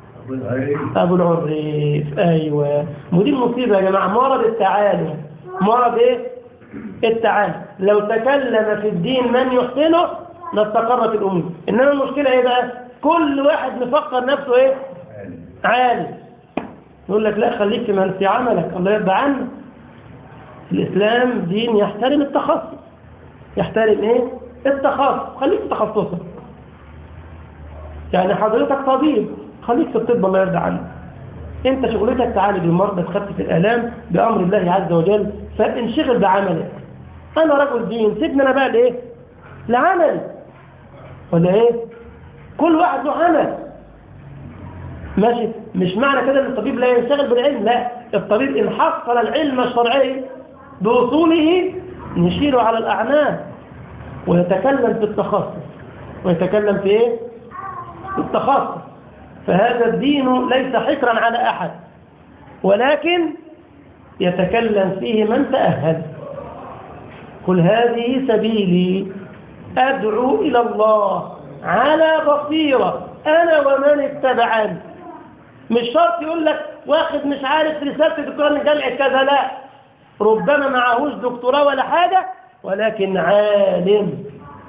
أبو العريف أيوة ودي المصيبة يا جماعة مرض التعالم مرض إيه التعالم لو تكلم في الدين من يحسنه لاستقرت الأمور إنما المشكلة إيه بقى كل واحد مفكر نفسه إيه عالم يقول لك لا خليك في من في عملك الله يرضى عنك الإسلام دين يحترم التخصص يحترم إيه التخصص خليك في تخصصك يعني حضرتك طبيب خليك في الطب الله يرضى عنك انت شغلتك تعالج المرضى تخفف الالام بامر الله عز وجل فانشغل بعملك انا رجل دين سيبني انا بقى لايه لعمل ولا ايه كل واحد له عمل ماشي مش معنى كده ان الطبيب لا ينشغل بالعلم لا الطبيب ان حصل العلم الشرعي باصوله نشيله على الاعناق ويتكلم في التخصص ويتكلم في ايه في التخصص فهذا الدين ليس حكرا على أحد ولكن يتكلم فيه من تأهل قل هذه سبيلي أدعو إلى الله على بصيرة أنا ومن اتبعني مش شرط يقول لك واخد مش عارف رسالة دكتوراه من جامعة كذا لا ربما معهوش دكتوراه ولا حاجة ولكن عالم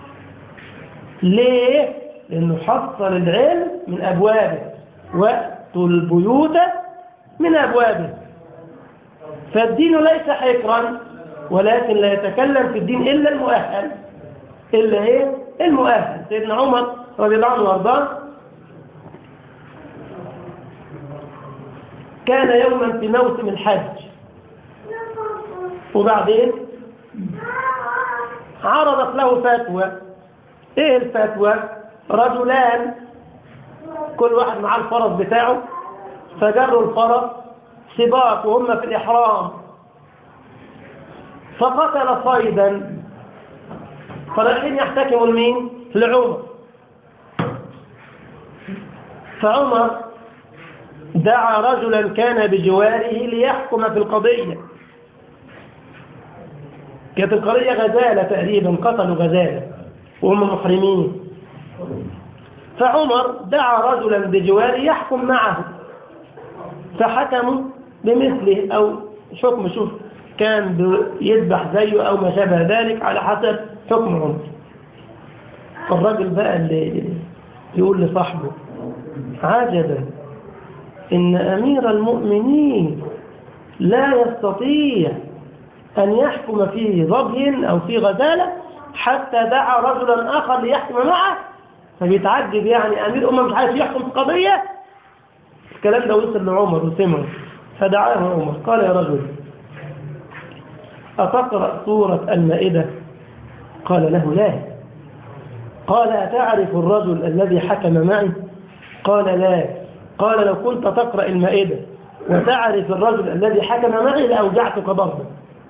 ليه؟ لأنه حصل العلم من أبوابه وأتوا البيوت من أبوابه فالدين ليس حكرا ولكن لا يتكلم في الدين إلا المؤهل إلا إيه؟ المؤهل سيدنا عمر رضي الله عنه وارضاه كان يوما في موسم الحج وبعدين عرضت له فتوى ايه الفتوى رجلان كل واحد معاه الفرس بتاعه فجروا الفرس سباق وهم في الإحرام فقتل صيدا فرايحين يحتكموا لمين لعمر فعمر دعا رجلا كان بجواره ليحكم في القضية كانت القضية غزالة تقريبا قتلوا غزالة وهم محرمين فعمر دعا رجلا بجواره يحكم معه فحكموا بمثله أو حكم شوف كان يذبح زيه أو ما شابه ذلك على حسب حكم عمر الراجل بقى اللي يقول لصاحبه عجبا إن أمير المؤمنين لا يستطيع أن يحكم في ظبي أو في غزالة حتى دعا رجلا آخر ليحكم معه فبيتعجب يعني أمير أمة مش عارف يحكم في قضية الكلام ده وصل لعمر وسمعه فدعاه عمر قال يا رجل أتقرأ سورة المائدة قال له لا قال أتعرف الرجل الذي حكم معي قال لا قال لو كنت تقرأ المائدة وتعرف الرجل الذي حكم معي لأوجعتك برضه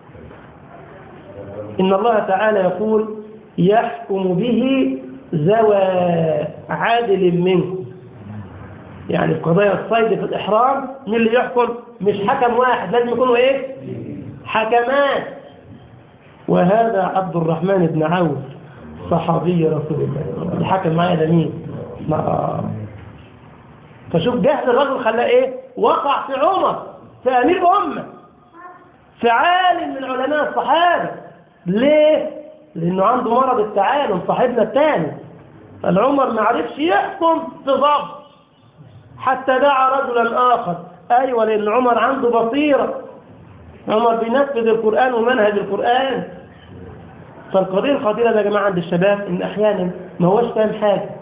إن الله تعالى يقول يحكم به ذوى عادل منكم يعني في قضايا الصيد في الإحرام مين اللي يحكم مش حكم واحد لازم يكونوا إيه حكمان وهذا عبد الرحمن بن عوف صحابي رسول الله اللي حكم معايا ده مين ما فشوف جهل الرجل خلاه ايه وقع في عمر في امير امه في عالم من علماء الصحابه ليه لانه عنده مرض التعالم صاحبنا الثاني فالعمر ما عرفش يحكم في ضبط حتى دعا رجلا اخر ايوه لان عمر عنده بصيره عمر بينفذ القران ومنهج القران فالقضيه الخطيره يا جماعه عند الشباب ان احيانا ما هوش فاهم حاجه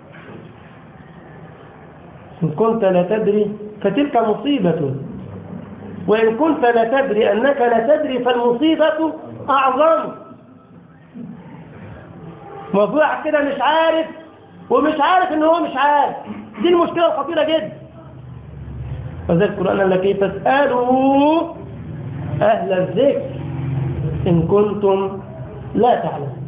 إن كنت لا تدري فتلك مصيبة وإن كنت لا تدري أنك لا تدري فالمصيبة أعظم موضوع كده مش عارف ومش عارف ان هو مش عارف دي المشكلة الخطيرة جدا فذلك القرآن قال لك ايه فاسألوا أهل الذكر إن كنتم لا تعلمون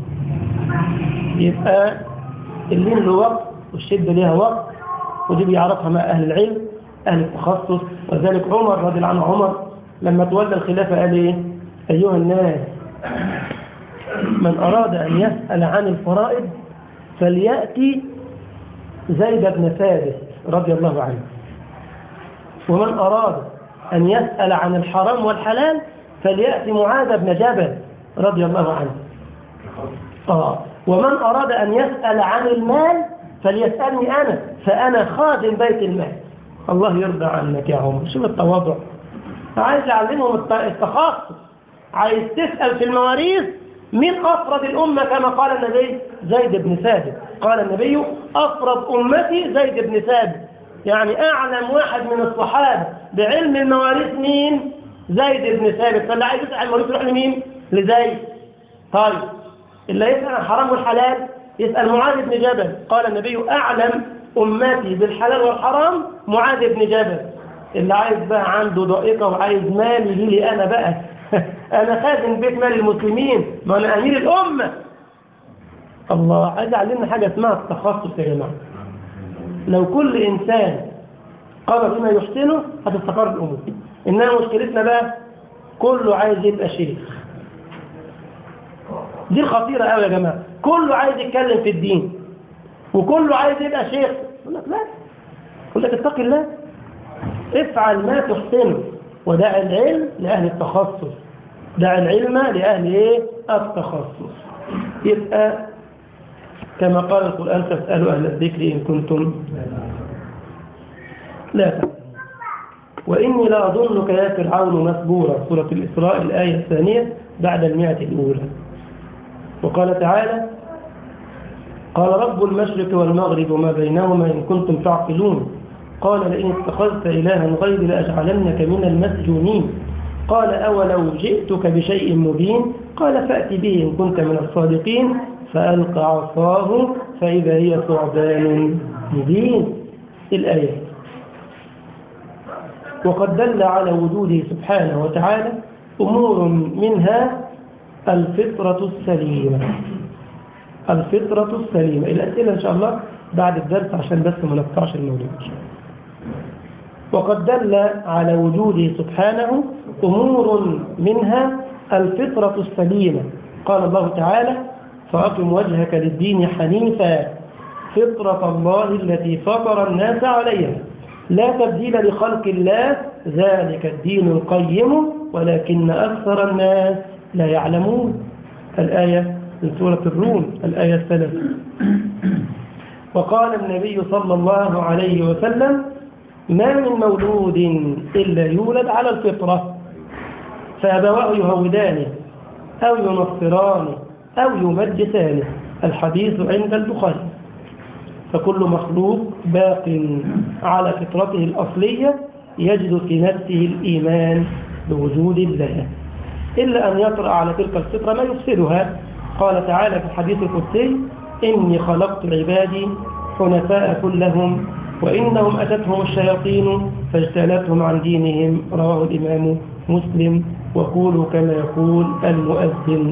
يبقى اللين له وقت والشدة ليها وقت ودي بيعرفها مع أهل العلم أهل التخصص وذلك عمر رضي الله عنه عمر لما تولى الخلافة قال إيه أيها الناس من أراد أن يسأل عن الفرائض فليأتي زيد بن ثابت رضي الله عنه ومن أراد أن يسأل عن الحرام والحلال فليأتي معاذ بن جبل رضي الله عنه آه. ومن أراد أن يسأل عن المال فليسألني أنا فأنا خادم بيت المال الله يرضى عنك يا عمر شوف التواضع عايز يعلمهم التخصص عايز تسأل في المواريث مين أفرد الأمة كما قال النبي زيد بن ثابت قال النبي أفرد أمتي زيد بن ثابت يعني أعلم واحد من الصحابة بعلم المواريث مين زيد بن ثابت فاللي عايز يسأل المواريث يروح لمين لزيد طيب اللي يسأل عن الحرام والحلال يسأل معاذ بن جبل قال النبي أعلم أمتي بالحلال والحرام معاذ بن جبل اللي عايز بقى عنده ضائقة وعايز مال يجي لي أنا بقى أنا خازن بيت مال المسلمين ما أنا أمير الأمة الله عايز يعلمنا حاجة اسمها التخصص يا جماعة لو كل إنسان قام بما يحسنه هتستقر الأمور إنما مشكلتنا بقى كله عايز يبقى شيخ دي الخطيرة قوي يا جماعة كله عايز يتكلم في الدين وكله عايز يبقى شيخ يقول لك لا يقول لك اتق الله افعل ما تحسنه ودع العلم لأهل التخصص دع العلم لأهل ايه التخصص يبقى كما قال القرآن فاسألوا أهل الذكر إن كنتم لا تعلمون وإني لا أظنك يا فرعون مسبورا سورة الإسراء الآية الثانية بعد المئة الأولى وقال تعالى قال رب المشرق والمغرب وما بينهما إن كنتم تعقلون قال لئن اتخذت إلها غيري لأجعلنك من المسجونين قال أولو جئتك بشيء مبين قال فأت به إن كنت من الصادقين فألقى عصاه فإذا هي ثعبان مبين الآية وقد دل على وجوده سبحانه وتعالى أمور منها الفطرة السليمة الفطرة السليمة الأسئلة إن شاء الله بعد الدرس عشان بس ما نقطعش الموضوع وقد دل على وجوده سبحانه أمور منها الفطرة السليمة قال الله تعالى فأقم وجهك للدين حنيفا فطرة الله التي فطر الناس عليها لا تبديل لخلق الله ذلك الدين القيم ولكن أكثر الناس لا يعلمون الآية من سورة الروم الآية الثلاثة وقال النبي صلى الله عليه وسلم ما من مولود إلا يولد على الفطرة فأبواه يهودانه أو ينصرانه أو يمجسانه الحديث عند البخاري فكل مخلوق باق على فطرته الأصلية يجد في نفسه الإيمان بوجود الله إلا أن يطرأ على تلك الفطرة ما يفسدها قال تعالى في الحديث القدسي إني خلقت عبادي حنفاء كلهم وإنهم أتتهم الشياطين فاجتالتهم عن دينهم رواه الإمام مسلم وقولوا كما يقول المؤذن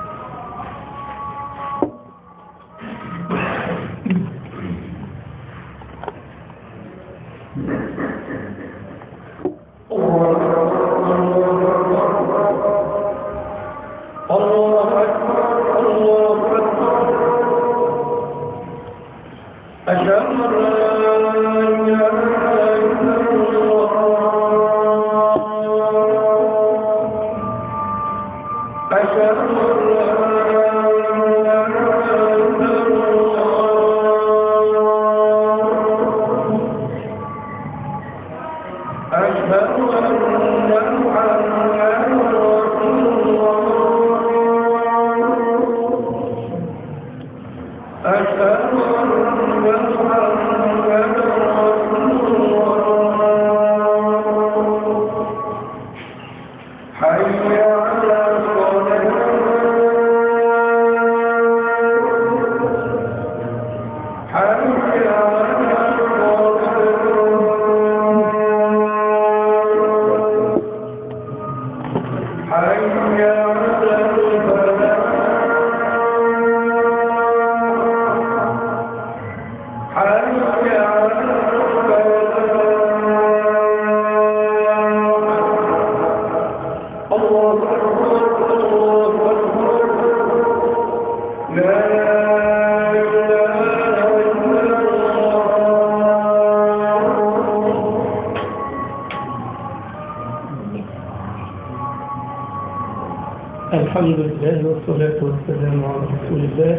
الحمد لله والصلاة والسلام على رسول الله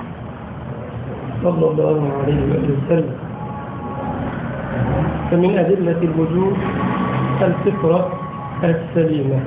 صلى الله عليه وسلم فمن أدلة الوجود الفطرة السليمة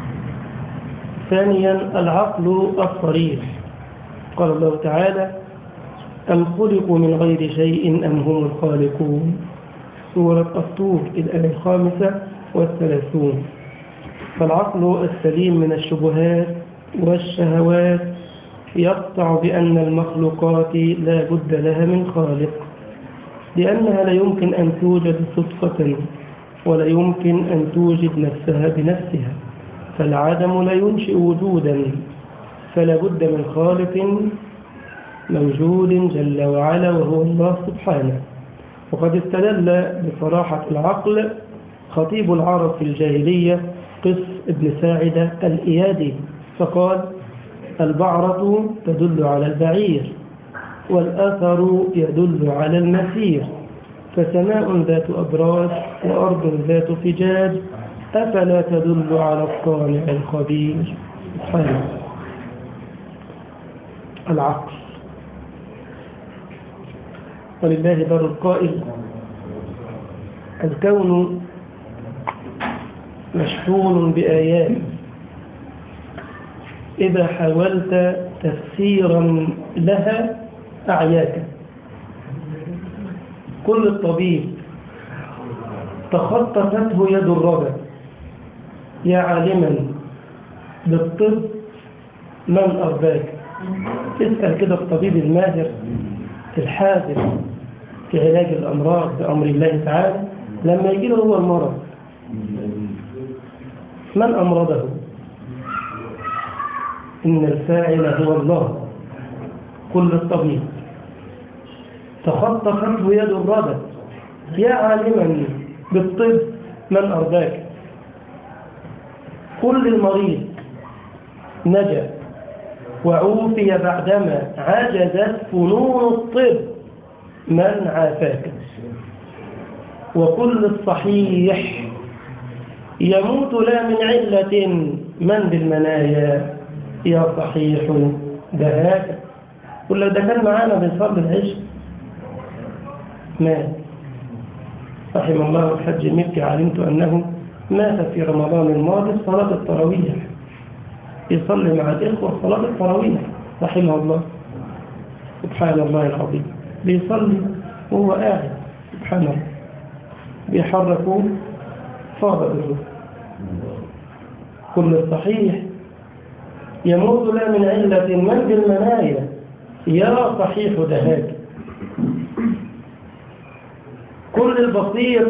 ثانيا العقل الصريح قال الله تعالى أم خلقوا من غير شيء أم هم الخالقون سورة الطور الآية الخامسة والثلاثون فالعقل السليم من الشبهات والشهوات يقطع بأن المخلوقات لا بد لها من خالق لأنها لا يمكن أن توجد صدفة ولا يمكن أن توجد نفسها بنفسها فالعدم لا ينشئ وجودا فلا بد من خالق موجود جل وعلا وهو الله سبحانه وقد استدل بصراحة العقل خطيب العرب في الجاهلية قس ابن ساعدة الإيادي فقال البعرة تدل على البعير والأثر يدل على المسير فسماء ذات أبراج وأرض ذات فجاج أفلا تدل على الصانع الخبير سبحانه العقل ولله در القائل الكون مشحون بآيات إذا حاولت تفسيرا لها أعياك كل الطبيب تخطفته يد الرجل يا عالما بالطب من أرباك اسأل كده الطبيب الماهر الحاذر في علاج الأمراض بأمر الله تعالى لما يجي له هو المرض من أمرضه إن الفاعل هو الله كل الطبيب تخطفته يد الرجل يا عالما بالطب من أرضاك كل المريض نجا وعوفي بعدما عجزت فنون الطب من عافاك وكل الصحيح يموت لا من علة من بالمنايا يا صحيح دهاك ولا ده كان معانا بيصلي العشاء مات رحم الله الحج مكي علمت أنه مات في رمضان الماضي صلاة التراويح يصلي مع الإخوة صلاة التراويح رحمه الله سبحان الله العظيم بيصلي وهو قاعد سبحان الله بيحركوا فاض الروح كل الصحيح يموت لا من علة من بالمنايا يرى صحيح دهاك كل البصير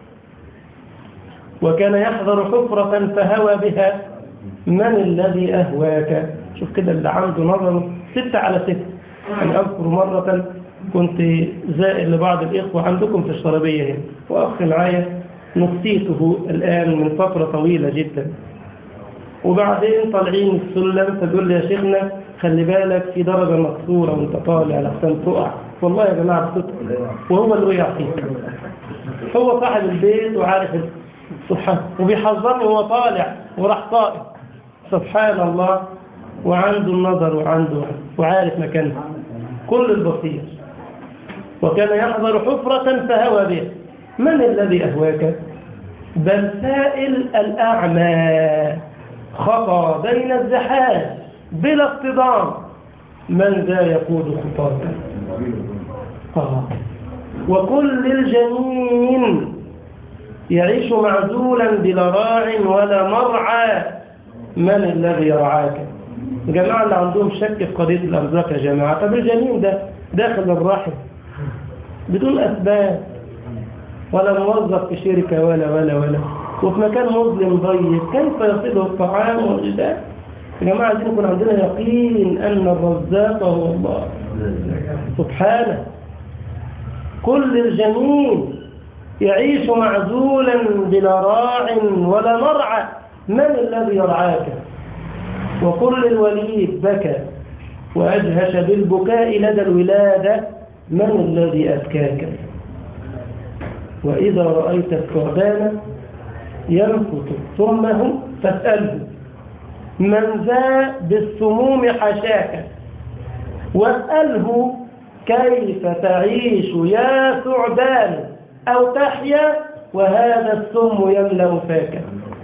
وكان يحذر حفرة فهوى بها من الذي أهواك شوف كده اللي عنده نظر ستة على ستة أنا أذكر مرة كنت زائر لبعض الإخوة عندكم في الشربية هنا وأخ معايا نسيته الآن من فترة طويلة جدا وبعدين طالعين السلم فبيقول لي يا شيخنا خلي بالك في درجة مكسورة وانت طالع لحسن تقع والله يا جماعة بصدق وهو اللي وقع فيه هو صاحب البيت وعارف سبحان وبيحذرني وهو طالع وراح طائر سبحان الله وعنده النظر وعنده وعارف مكانه كل البصير وكان يحضر حفرة فهوى بها من الذي أهواك بل سائل الأعمى خطى بين الزحاف بلا اصطدام من ذا يقود خطاك آه. وكل الجنين يعيش معزولا بلا راع ولا مرعى من الذي يرعاك جماعة اللي عندهم شك في قضية الأرزاق يا جماعة طب الجنين ده داخل الرحم بدون أسباب ولا موظف في شركة ولا ولا ولا وفي مكان مظلم ضيق كيف يصله الطعام والغذاء يا جماعة عايزين يكون عندنا يقين أن الرزاق هو الله سبحانه كل الجنين يعيش معزولا بلا راع ولا مرعى من الذي يرعاك وكل الوليد بكى وأجهش بالبكاء لدى الولادة من الذي أبكاك وإذا رأيت الثعبان ينفط ثمه فاسأله من ذا بالسموم حشاك واسأله كيف تعيش يا ثعبان أو تحيا وهذا السم يملأ فاك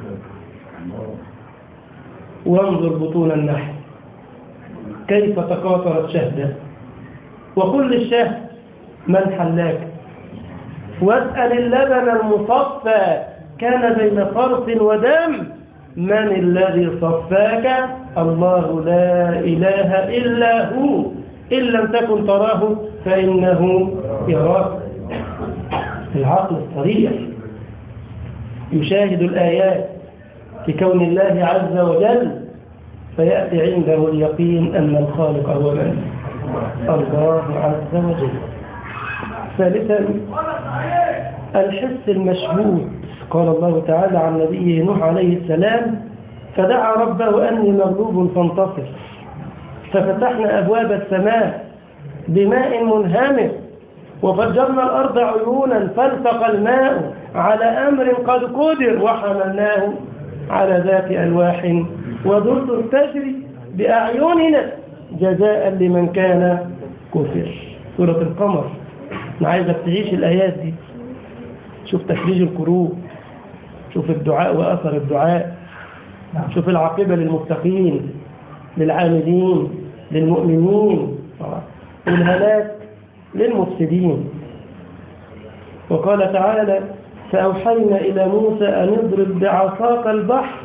وانظر بطون النحل كيف تكاثرت شهدا وكل الشهد من حلاك واسأل اللبن المصفى كان بين فرث ودم من الذي صفاك الله لا إله إلا هو إن لم تكن تراه فإنه يراك العقل الصريح يشاهد الآيات في كون الله عز وجل فيأتي عنده اليقين أن الخالق هو من الله عز وجل ثالثا الحس المشهود قال الله تعالى عن نبيه نوح عليه السلام فدعا ربه أني مغلوب فانتصر ففتحنا أبواب السماء بماء منهمر وفجرنا الأرض عيونا فالتقى الماء على أمر قد قدر وحملناه على ذات ألواح ودر تجري بأعيننا جزاء لمن كان كفر سورة القمر أنا عايزك تعيش الآيات دي شوف تفريج الكروب شوف الدعاء وأثر الدعاء شوف العاقبة للمتقين للعاملين للمؤمنين والهلاك للمفسدين وقال تعالى فأوحينا إلى موسى أن اضرب بعصاك البحر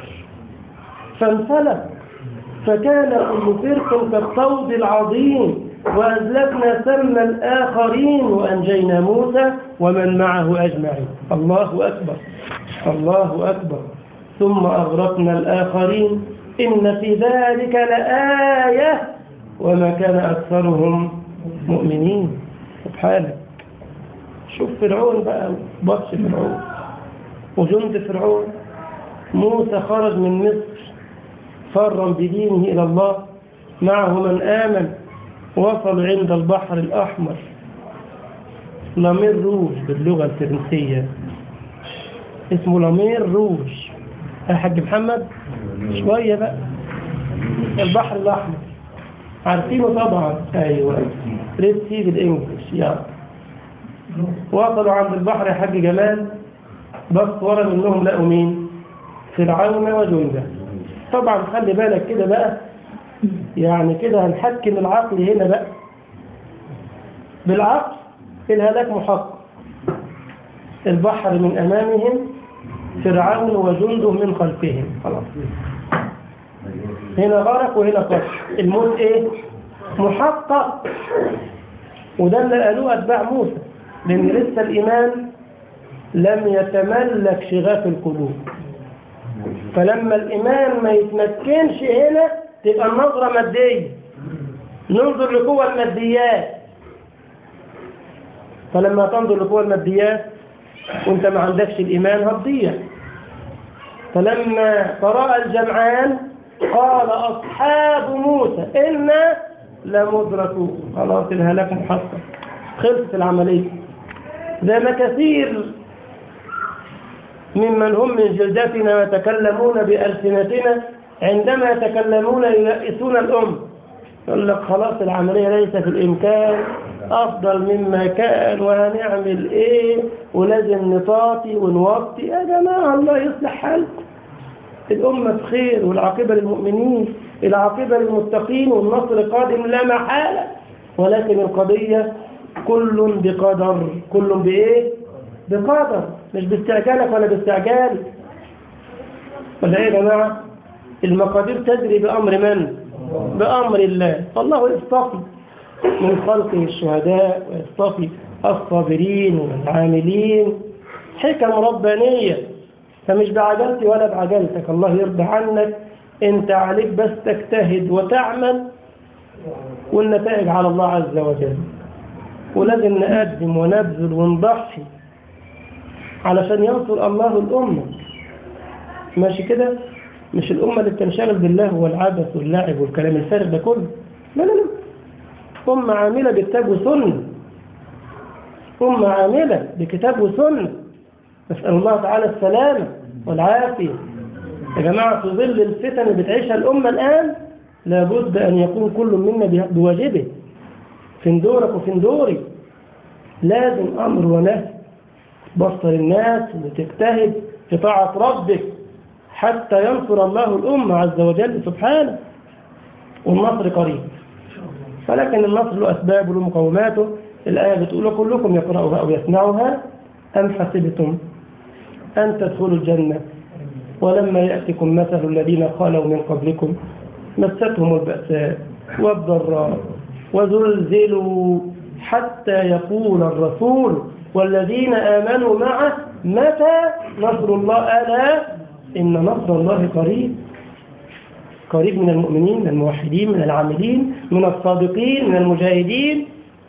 فانفلق فكان كل فرق كالصوت العظيم وأزلفنا ثم الآخرين وأنجينا موسى ومن معه أجمعين الله أكبر الله أكبر ثم أغرقنا الآخرين إن في ذلك لآية وما كان أكثرهم مؤمنين سبحانك شوف فرعون بقى بطش فرعون وجند فرعون موسى خرج من مصر فرا بدينه إلى الله معه من آمن وصل عند البحر الأحمر لامير روج باللغة الفرنسية اسمه لامير روج يا حاج محمد شوية بقى البحر الأحمر عارفينه طبعا أيوة ريد سي بالإنجلش يعني وصلوا عند البحر يا حاج جمال بس ورا منهم لقوا مين فرعون وجنده طبعا خلي بالك كده بقى يعني كده هنحكم العقل هنا بقى بالعقل الهلاك محقق البحر من أمامهم فرعون وجنده من خلفهم خلاص هنا غرق وهنا قش الموت ايه محقق وده اللي قالوه أتباع موسى لأن لسه الإيمان لم يتملك شغاف القلوب فلما الإيمان ما يتمكنش هنا تبقى النظرة مادية ننظر لقوى الماديات فلما تنظر لقوى الماديات وانت ما عندكش الإيمان هتضيع فلما قرأ الجمعان قال أصحاب موسى إنا لمدركون خلاص الهلاك محصل خلصت العملية زي ما كثير ممن هم من جلدتنا ويتكلمون بألسنتنا عندما يتكلمون ييئسون الأم يقول لك خلاص العملية ليس في الإمكان أفضل مما كان وهنعمل إيه ولازم نطاطي ونوطي يا جماعة الله يصلح حالكم الأمة بخير والعاقبة للمؤمنين العاقبة للمتقين والنصر قادم لا محالة ولكن القضية كل بقدر كل بإيه؟ بقدر مش باستعجالك ولا باستعجال ولا إيه يا جماعة المقادير تجري بأمر من؟ بأمر الله فالله يصطفي من خلقه الشهداء ويصطفي الصابرين والعاملين حكم ربانية فمش بعجلتي ولا بعجلتك الله يرضى عنك انت عليك بس تجتهد وتعمل والنتائج على الله عز وجل ولازم نقدم ونبذل ونضحي علشان ينصر الله الأمة ماشي كده مش الأمة اللي بتنشغل بالله والعبث واللعب والكلام الفارغ ده كله لا لا لا أمة عاملة بكتاب وسنة أمة عاملة بكتاب وسنة نسأل الله تعالى السلامة والعافية يا جماعة في ظل الفتن اللي بتعيشها الأمة الآن لابد أن يكون كل منا بواجبه فندورك وفندوري لازم أمر ونهي تبصر الناس وتجتهد في طاعة ربك حتى ينصر الله الأمة عز وجل سبحانه والنصر قريب ولكن النصر له أسباب وله مقوماته الآية بتقول كلكم يقرأها أو يسمعها أم حسبتم أن تدخلوا الجنة ولما يأتكم مثل الذين خالوا من قبلكم مستهم البأساء والضراء وزلزلوا حتى يقول الرسول والذين آمنوا معه متى نصر الله ألا إن نصر الله قريب قريب من المؤمنين من الموحدين من العاملين من الصادقين من المجاهدين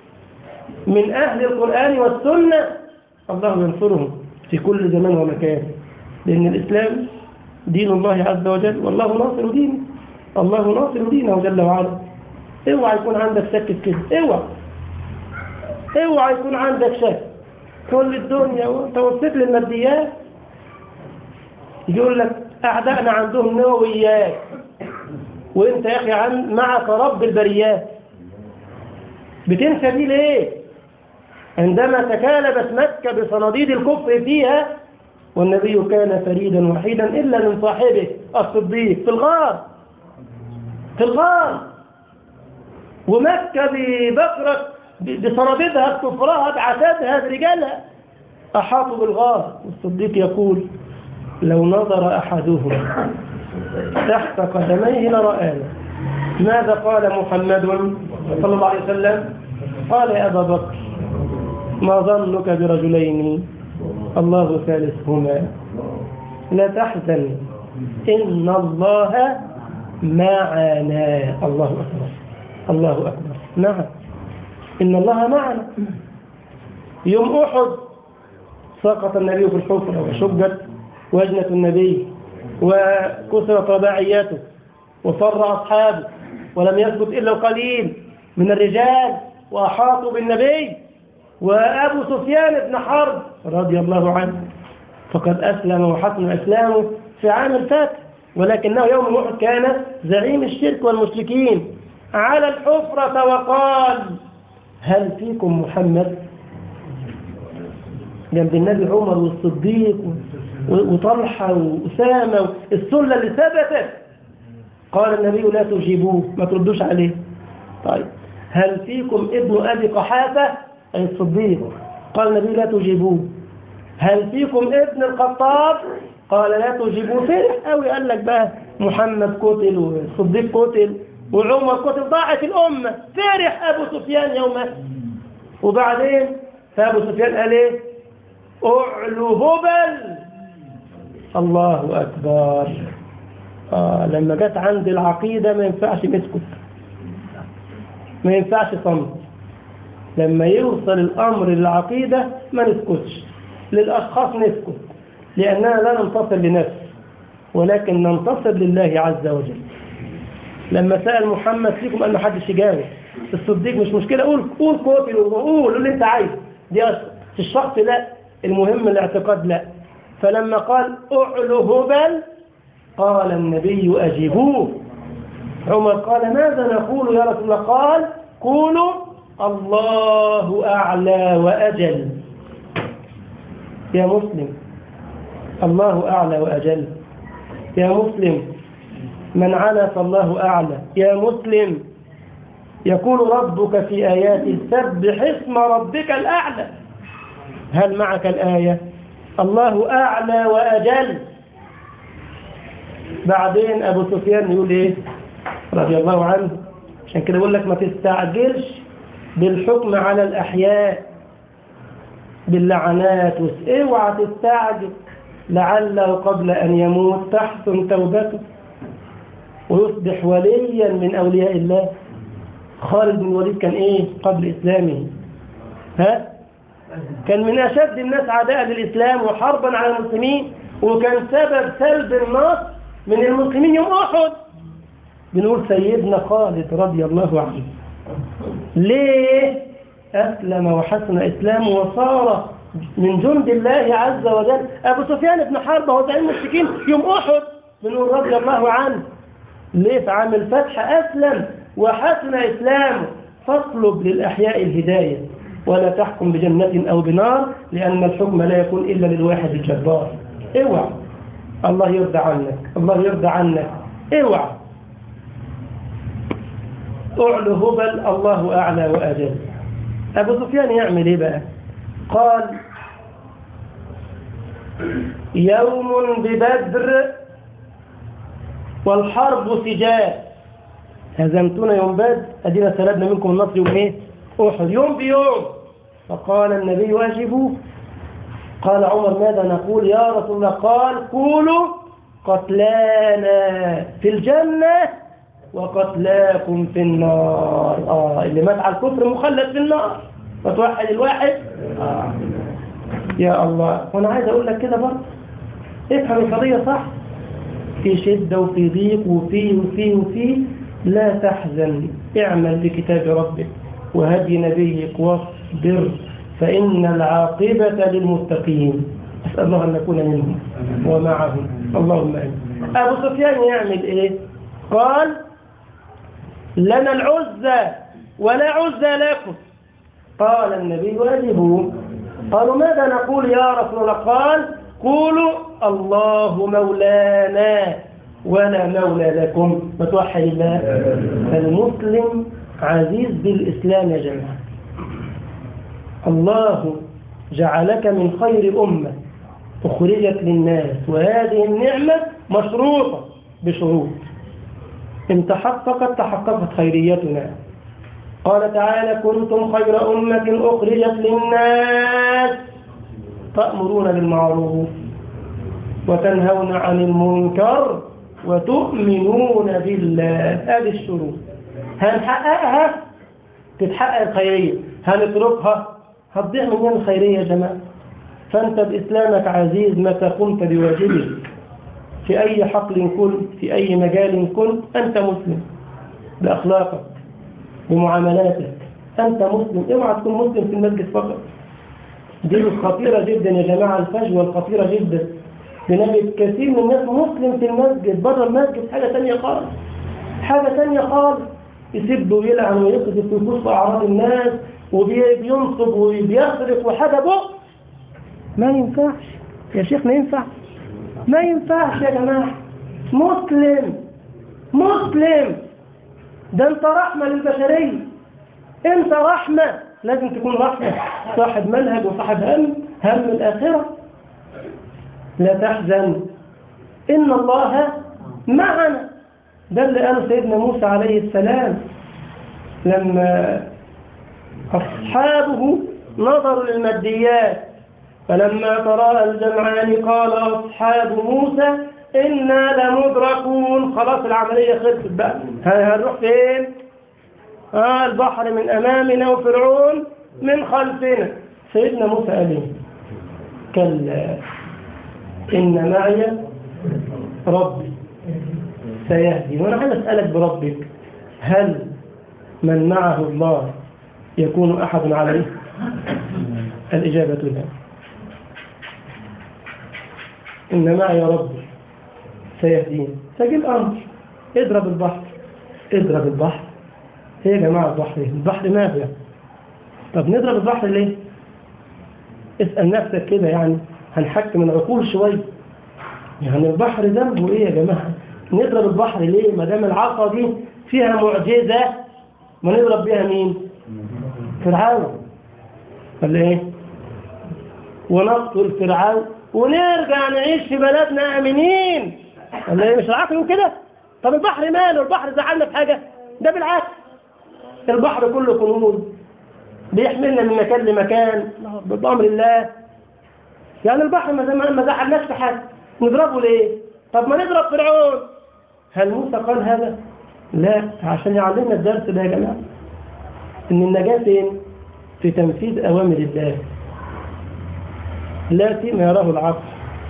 من أهل القرآن والسنة الله ينصرهم في كل زمان ومكان لأن الإسلام دين الله عز وجل والله ناصر دينه الله ناصر دينه جل وعلا اوعى يكون عندك شك كده اوعى اوعى يكون عندك شك كل الدنيا وانت وصلت للماديات يقول لك أعدائنا عندهم نوويات وانت يا أخي عن معك رب البريات بتنسى دي ليه عندما تكالبت مكة بصناديد الكفر فيها والنبي كان فريدا وحيدا إلا من صاحبه الصديق في الغار في الغار ومكة ببكرة بصناديدها بكفرها بعتادها برجالها أحاطوا بالغار والصديق يقول لو نظر أحدهم تحت قدميه لرآنا ماذا قال محمد صلى الله عليه وسلم قال يا أبا بكر ما ظنك برجلين الله ثالثهما لا تحزن إن الله معنا الله أكبر الله أكبر نعم إن الله معنا يوم أحد سقط النبي في الحفرة وشجت وجنة النبي وكسرت رباعياته وفر أصحابه ولم يثبت إلا القليل من الرجال وأحاطوا بالنبي وأبو سفيان بن حرب رضي الله عنه فقد أسلم وحسن إسلامه في عام الفتح ولكنه يوم أحد كان زعيم الشرك والمشركين على الحفرة وقال هل فيكم محمد جنب النبي عمر والصديق وطلحة وأسامة السلة اللي ثبتت قال النبي لا تجيبوه ما تردوش عليه طيب هل فيكم ابن أبي قحافة أي الصديق قال النبي لا تجيبوه هل فيكم ابن الخطاب قال لا تجيبوه فرح قوي قال لك بقى محمد قتل والصديق قتل وعمر قتل ضاعت الأمة فرح أبو سفيان يومها وبعدين فأبو سفيان قال إيه أعلو هبل الله أكبر آه لما جت عند العقيدة ما ينفعش نسكت ما ينفعش صمت لما يوصل الأمر للعقيدة ما نسكتش للأشخاص نسكت لأننا لا ننتصر لنفس ولكن ننتصر لله عز وجل لما سأل محمد فيكم قال ما حدش يجاوب الصديق مش مشكلة قول قول كوفي وقول اللي انت عايز دي أصل في الشخص لا المهم الاعتقاد لا فلما قال اعلو هبل قال النبي أجيبوه عمر قال ماذا نقول يا رسول الله قال قولوا الله أعلى وأجل يا مسلم الله أعلى وأجل يا مسلم من علا فالله أعلى يا مسلم يقول ربك في آياته سبح اسم ربك الأعلى هل معك الآية الله أعلى وأجل بعدين أبو سفيان يقول إيه رضي الله عنه عشان كده يقول لك ما تستعجلش بالحكم على الأحياء باللعنات اوعى تستعجل لعله قبل أن يموت تحسن توبته ويصبح وليا من أولياء الله خالد بن الوليد كان إيه قبل إسلامه ها كان من أشد الناس عداء للإسلام وحربا على المسلمين وكان سبب سلب النصر من المسلمين يوم أحد بنقول سيدنا خالد رضي الله عنه ليه أسلم وحسن إسلامه وصار من جند الله عز وجل أبو سفيان بن حرب هو زعيم المشركين يوم أحد بنقول رضي الله عنه ليه في عام الفتح أسلم وحسن إسلامه فاطلب للأحياء الهداية ولا تحكم بجنة أو بنار لأن الحكم لا يكون إلا للواحد الجبار اوعى الله يرضى عنك الله يرضى عنك اوعى اعلو هبل الله أعلى وأجل أبو سفيان يعمل إيه بقى قال يوم ببدر والحرب سجال هزمتنا يوم بدر أدينا سردنا منكم النصر يوم إيه أحد يوم بيوم فقال النبي أجبوا قال عمر ماذا نقول يا رسول الله قال قولوا قتلانا في الجنة وقتلاكم في النار آه اللي مات على الكفر مخلد في النار فتوحد الواحد آه. يا الله وانا عايز اقول لك كده برضه افهم القضية صح في شدة وفي ضيق وفي وفي وفي لا تحزن اعمل بكتاب ربك وهدي نبيك واصبر فإن العاقبة للمتقين أسأل الله أن نكون منهم ومعهم اللهم أمين أبو سفيان يعمل إيه قال لنا العزة ولا عزة لكم قال النبي واجبوا قالوا ماذا نقول يا رسول الله قال قولوا الله مولانا ولا مولى لكم فتوحد الله المسلم عزيز بالإسلام يا جماعة الله جعلك من خير أمة أخرجت للناس وهذه النعمة مشروطة بشروط إن تحققت تحققت خيريتنا قال تعالى كنتم خير أمة أخرجت للناس تأمرون بالمعروف وتنهون عن المنكر وتؤمنون بالله هذه الشروط هنحققها تتحقق الخيرية هنتركها هتضيع مننا الخيرية يا جماعة فأنت بإسلامك عزيز متى قمت بواجبك في أي حقل كنت في أي مجال كنت أنت مسلم بأخلاقك بمعاملاتك أنت مسلم اوعى تكون مسلم في المسجد فقط دي خطيرة جدا يا جماعة الفجوة الخطيرة جدا بنجد كثير من الناس مسلم في المسجد بره المسجد حاجة تانية خالص حاجة تانية خالص يسب ويلعن ويقذف ويكف أعراض الناس وبينصب وبيسرق وحاجة بق ما ينفعش يا شيخ ما ينفع ما ينفعش يا جماعة مسلم مسلم ده انت رحمة للبشرية انت رحمة لازم تكون رحمة صاحب منهج وصاحب هم هم الآخرة لا تحزن إن الله معنا ده اللي قاله سيدنا موسى عليه السلام لما أصحابه نظروا للماديات فلما تراءى الجمعان قال أصحاب موسى إنا لمدركون خلاص العملية خلصت بقى هنروح فين؟ آه البحر من أمامنا وفرعون من خلفنا سيدنا موسى قال ايه؟ كلا إن معي ربي سيهدي وأنا عايز أسألك بربك هل من معه الله يكون أحد عليه الإجابة لا إن معي ربي سيهدين فجي أمر اضرب البحر اضرب البحر ايه يا جماعة البحر البحر ماذا طب نضرب البحر ليه اسأل نفسك كده يعني هنحكم العقول شوية يعني البحر ذنبه ايه يا جماعة نضرب البحر ليه ما دام العصا دي فيها معجزة ما نضرب بيها مين فرعون ولا ايه ونقتل فرعون ونرجع نعيش في بلدنا امنين ولا ايه مش العقل كده طب البحر ماله البحر زعلنا في حاجة ده بالعكس البحر كله كنوز بيحملنا من مكان لمكان بأمر الله يعني البحر ما زعلناش في حاجة نضربه ليه طب ما نضرب فرعون هل موسى قال هذا لا عشان يعلمنا الدرس ده يا جماعة ان النجاة فين في تنفيذ اوامر الله لا فيما يراه العقل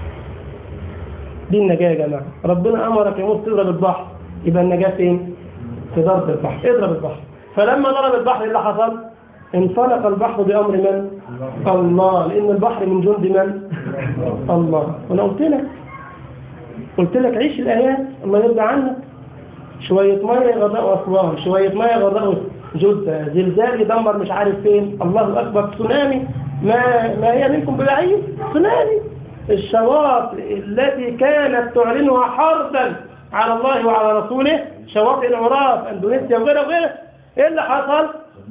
دي النجاة يا جماعة ربنا امرك يا موسى تضرب البحر يبقى النجاة فين في ضرب البحر اضرب البحر فلما ضرب البحر اللي حصل انطلق البحر بأمر من الله لأن البحر من جند من الله وأنا قلت لك قلت لك عيش الآيات الله يرضى عنك شوية مية يغرقوا أسوان شوية مية يغرقوا جدة زلزال يدمر مش عارف فين الله أكبر تسونامي ما, ما هي منكم ببعيد تسونامي الشواطئ التي كانت تعلنها حربا على الله وعلى رسوله شواطئ العراف اندونيسيا وغيرها وغيرها ايه اللي حصل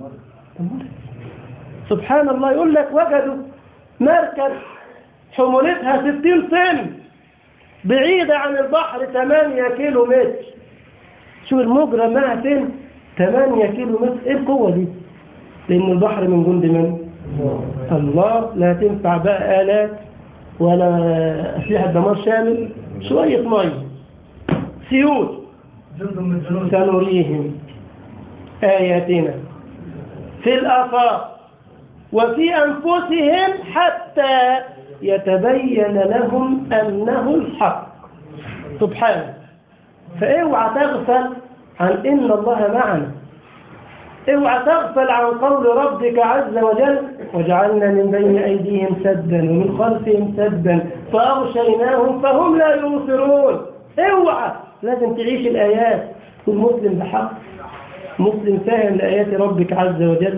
سبحان الله يقول لك وجدوا مركز حمولتها 60 طن بعيدة عن البحر 8 كيلو متر شو المجرى معها فين 8 كيلو متر ايه القوة دي لان البحر من جند من الله لا تنفع بقى آلات ولا أسلحة دمار شامل شوية مية سيول سنريهم آياتنا في الآفاق وفي أنفسهم حتى يتبين لهم أنه الحق سبحانه فاوعى تغفل عن إن الله معنا اوعى تغفل عن قول ربك عز وجل وجعلنا من بين أيديهم سدا ومن خلفهم سدا فأغشيناهم فهم لا يبصرون اوعى لازم تعيش الآيات كل مسلم بحق مسلم فاهم لآيات ربك عز وجل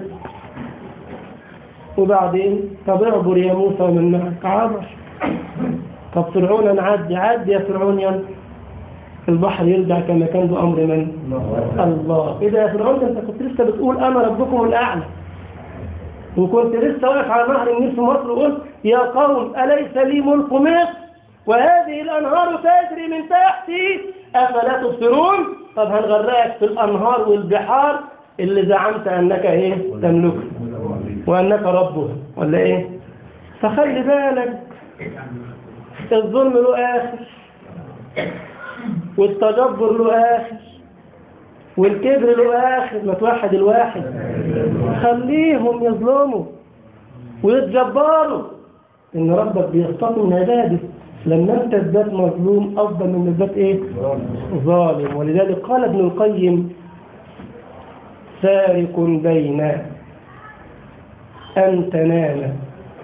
وبعدين طب اعبر يا موسى ومن معك عبر طب فرعون نعدي عدي يا فرعون يلا البحر يرجع كما كان بأمر من الله إذا يا فرعون أنت كنت لسه بتقول أنا ربكم الأعلى وكنت لسه واقف على نهر النيل في مصر وقلت يا قوم أليس لي ملك مصر وهذه الأنهار تجري من تحتي أفلا تبصرون طب هنغرقك في الأنهار والبحار اللي زعمت أنك إيه تملكها وأنك ربها ولا إيه فخلي بالك الظلم له آخر والتجبر له آخر والكبر له آخر ما توحد الواحد خليهم يظلموا ويتجبروا إن ربك بيختصم من عباده لما انت تبات مظلوم أفضل من تبات إيه ظالم ولذلك قال ابن القيم فارق بين أن تنام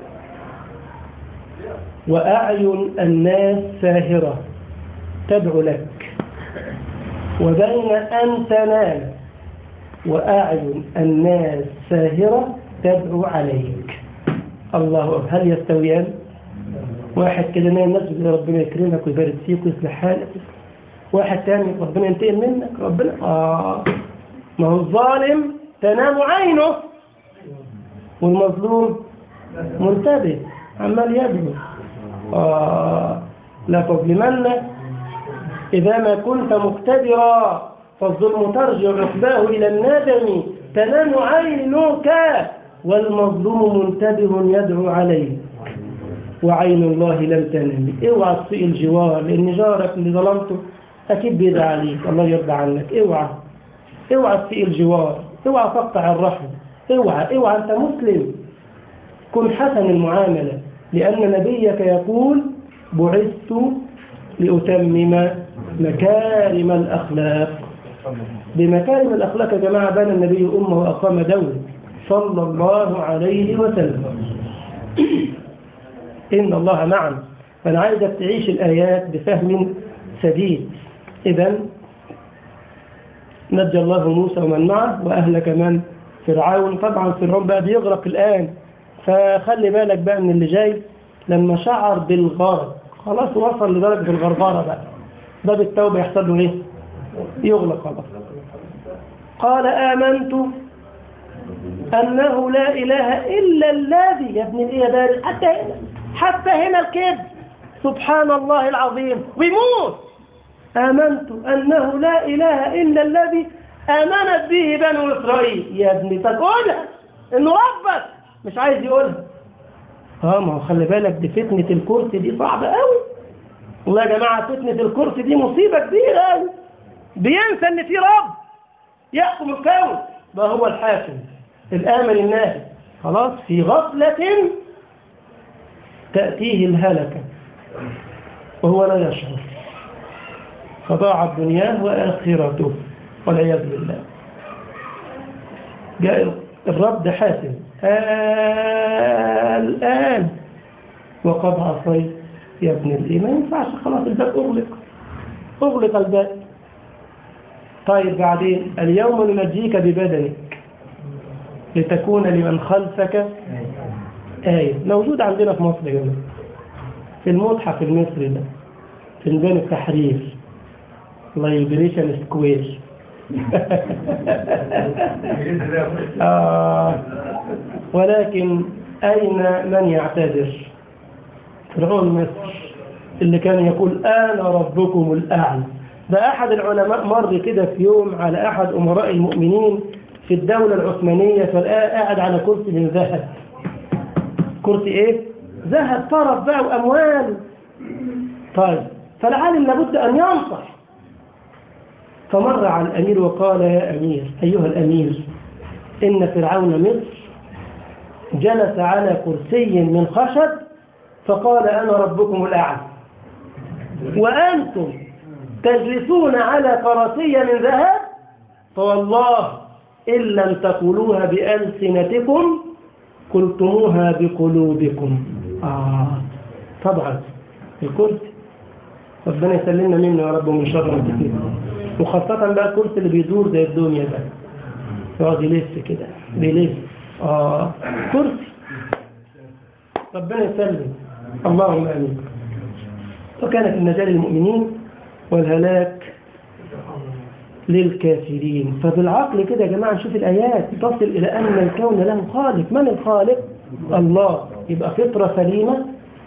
وأعين الناس ساهرة تدعو لك وبين أن تنام وأعين الناس ساهرة تدعو عليك الله أكبر هل يستويان واحد كده نايم الناس بيقول ربنا يكرمك ويبارك فيك ويصلح حالك واحد تاني ربنا ينتقم منك ربنا آه ما هو الظالم تنام عينه والمظلوم منتبه عمال يدعو آه لا تظلمن إذا ما كنت مقتدرا فالظلم ترجع عقباه إلى الندم تنام عينك والمظلوم منتبه يدعو عليك وعين الله لم تنم اوعى تسيء الجوار لان جارك اللي ظلمته اكيد بيدعى عليك الله يرضى عنك اوعى اوعى تسيء الجوار اوعى تقطع الرحم اوعى اوعى انت مسلم كن حسن المعاملة لأن نبيك يقول بعثت لأتمم مكارم الأخلاق بمكارم الأخلاق يا جماعة بنى النبي أمه وأقام دولة صلى الله عليه وسلم إن الله معنا فأنا عايزك تعيش الآيات بفهم سديد إذا نجى الله موسى ومن معه وأهلك من فرعون طبعا فرعون بقى بيغرق الآن فخلي بالك بقى من اللي جاي لما شعر بالغرق خلاص وصل لدرجة الغرغرة بقى باب التوبة يحصل له ايه يغلق خلاص قال آمنت أنه لا إله إلا الذي يا ابن الإيه بارد حتى هنا حتى هنا الكذب سبحان الله العظيم ويموت آمنت أنه لا إله إلا الذي آمنت به بنو إسرائيل يا ابني تقولها إنه ربك مش عايز يقولها اه ما هو خلي بالك دي فتنة الكرسي دي صعبة قوي والله يا جماعة فتنة الكرسي دي مصيبة كبيرة قوي بينسى ان في رب يحكم الكون ده هو الحاكم الآمر الناهي خلاص في غفلة تأتيه الهلكة وهو لا يشعر فضاعت دنياه وآخرته والعياذ بالله جاء الرب حاسم الآن وقد عصيت يا ابن الإيه ما ينفعش خلاص الباب أغلق أغلق الباب طيب بعدين اليوم ننجيك ببدنك لتكون لمن خلفك آية موجود عندنا في مصر هنا في المتحف المصري ده في ميدان التحرير لايبريشن سكوير آه ولكن أين من يعتذر فرعون مصر اللي كان يقول أنا ربكم الأعلى ده أحد العلماء مر كده في يوم على أحد أمراء المؤمنين في الدولة العثمانية فقاعد على كرسي من ذهب كرسي إيه؟ ذهب طرف بقى وأموال طيب فالعالم لابد أن ينصح فمر على الأمير وقال يا أمير أيها الأمير إن فرعون مصر جلس على كرسي من خشب فقال أنا ربكم الأعلى وأنتم تجلسون على كراسي من ذهب فوالله إن لم تقولوها بألسنتكم قلتموها بقلوبكم آه طبعا الكرسي ربنا يسلمنا منه يا رب ومن شر الفتنة وخاصة بقى الكرسي اللي بيدور زي الدنيا ده يقعد يلف كده بيلف آه كرسي ربنا يسلم اللهم امين وكانت النجاة للمؤمنين والهلاك للكافرين فبالعقل كده يا جماعة نشوف الآيات تصل إلى أن الكون له خالق من الخالق؟ الله يبقى فطرة سليمة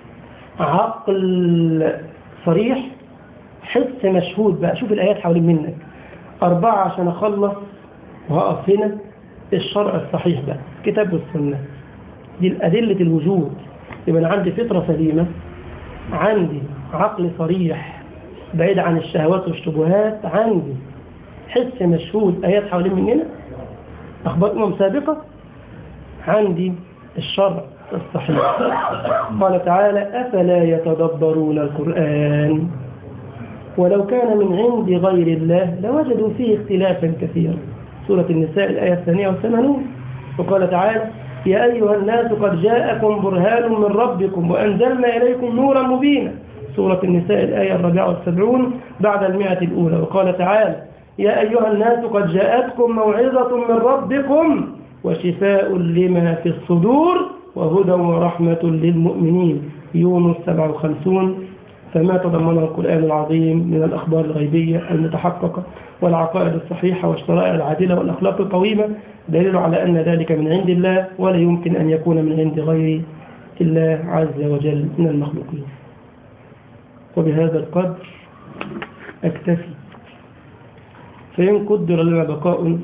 عقل صريح حس مشهود بقى شوف الآيات حوالين منك أربعة عشان أخلص وهقف هنا الشرع الصحيح بقى كتاب والسنة دي الأدلة الوجود يبقى أنا عندي فطرة سليمة عندي عقل صريح بعيد عن الشهوات والشبهات عندي حس مشهود آيات حوالين مننا أخبار أمم سابقة عندي الشرع الصحيح قال تعالى أفلا يتدبرون القرآن ولو كان من عند غير الله لوجدوا فيه اختلافا كثيرا سورة النساء الآية الثانية والثمانون وقال تعالى يا أيها الناس قد جاءكم برهان من ربكم وأنزلنا إليكم نورا مبينا سورة النساء الآية الرابعة والسبعون بعد المئة الأولى وقال تعالى يا أيها الناس قد جاءتكم موعظة من ربكم وشفاء لما في الصدور وهدى ورحمة للمؤمنين يونس 57 فما تضمنه القرآن العظيم من الأخبار الغيبية المتحققة والعقائد الصحيحة والشرائع العادلة والأخلاق القويمة دليل على أن ذلك من عند الله ولا يمكن أن يكون من عند غير الله عز وجل من المخلوقين وبهذا القدر أكتفي فإن قدر لنا بقاء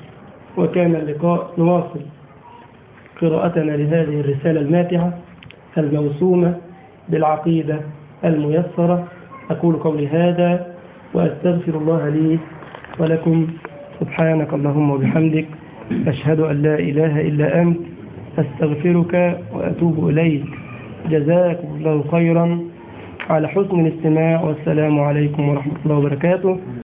وكان اللقاء نواصل قراءتنا لهذه الرسالة الماتعة الموسومة بالعقيدة الميسرة أقول قولي هذا وأستغفر الله لي ولكم سبحانك اللهم وبحمدك أشهد أن لا إله إلا أنت أستغفرك وأتوب إليك جزاكم الله خيرا على حسن الاستماع والسلام عليكم ورحمة الله وبركاته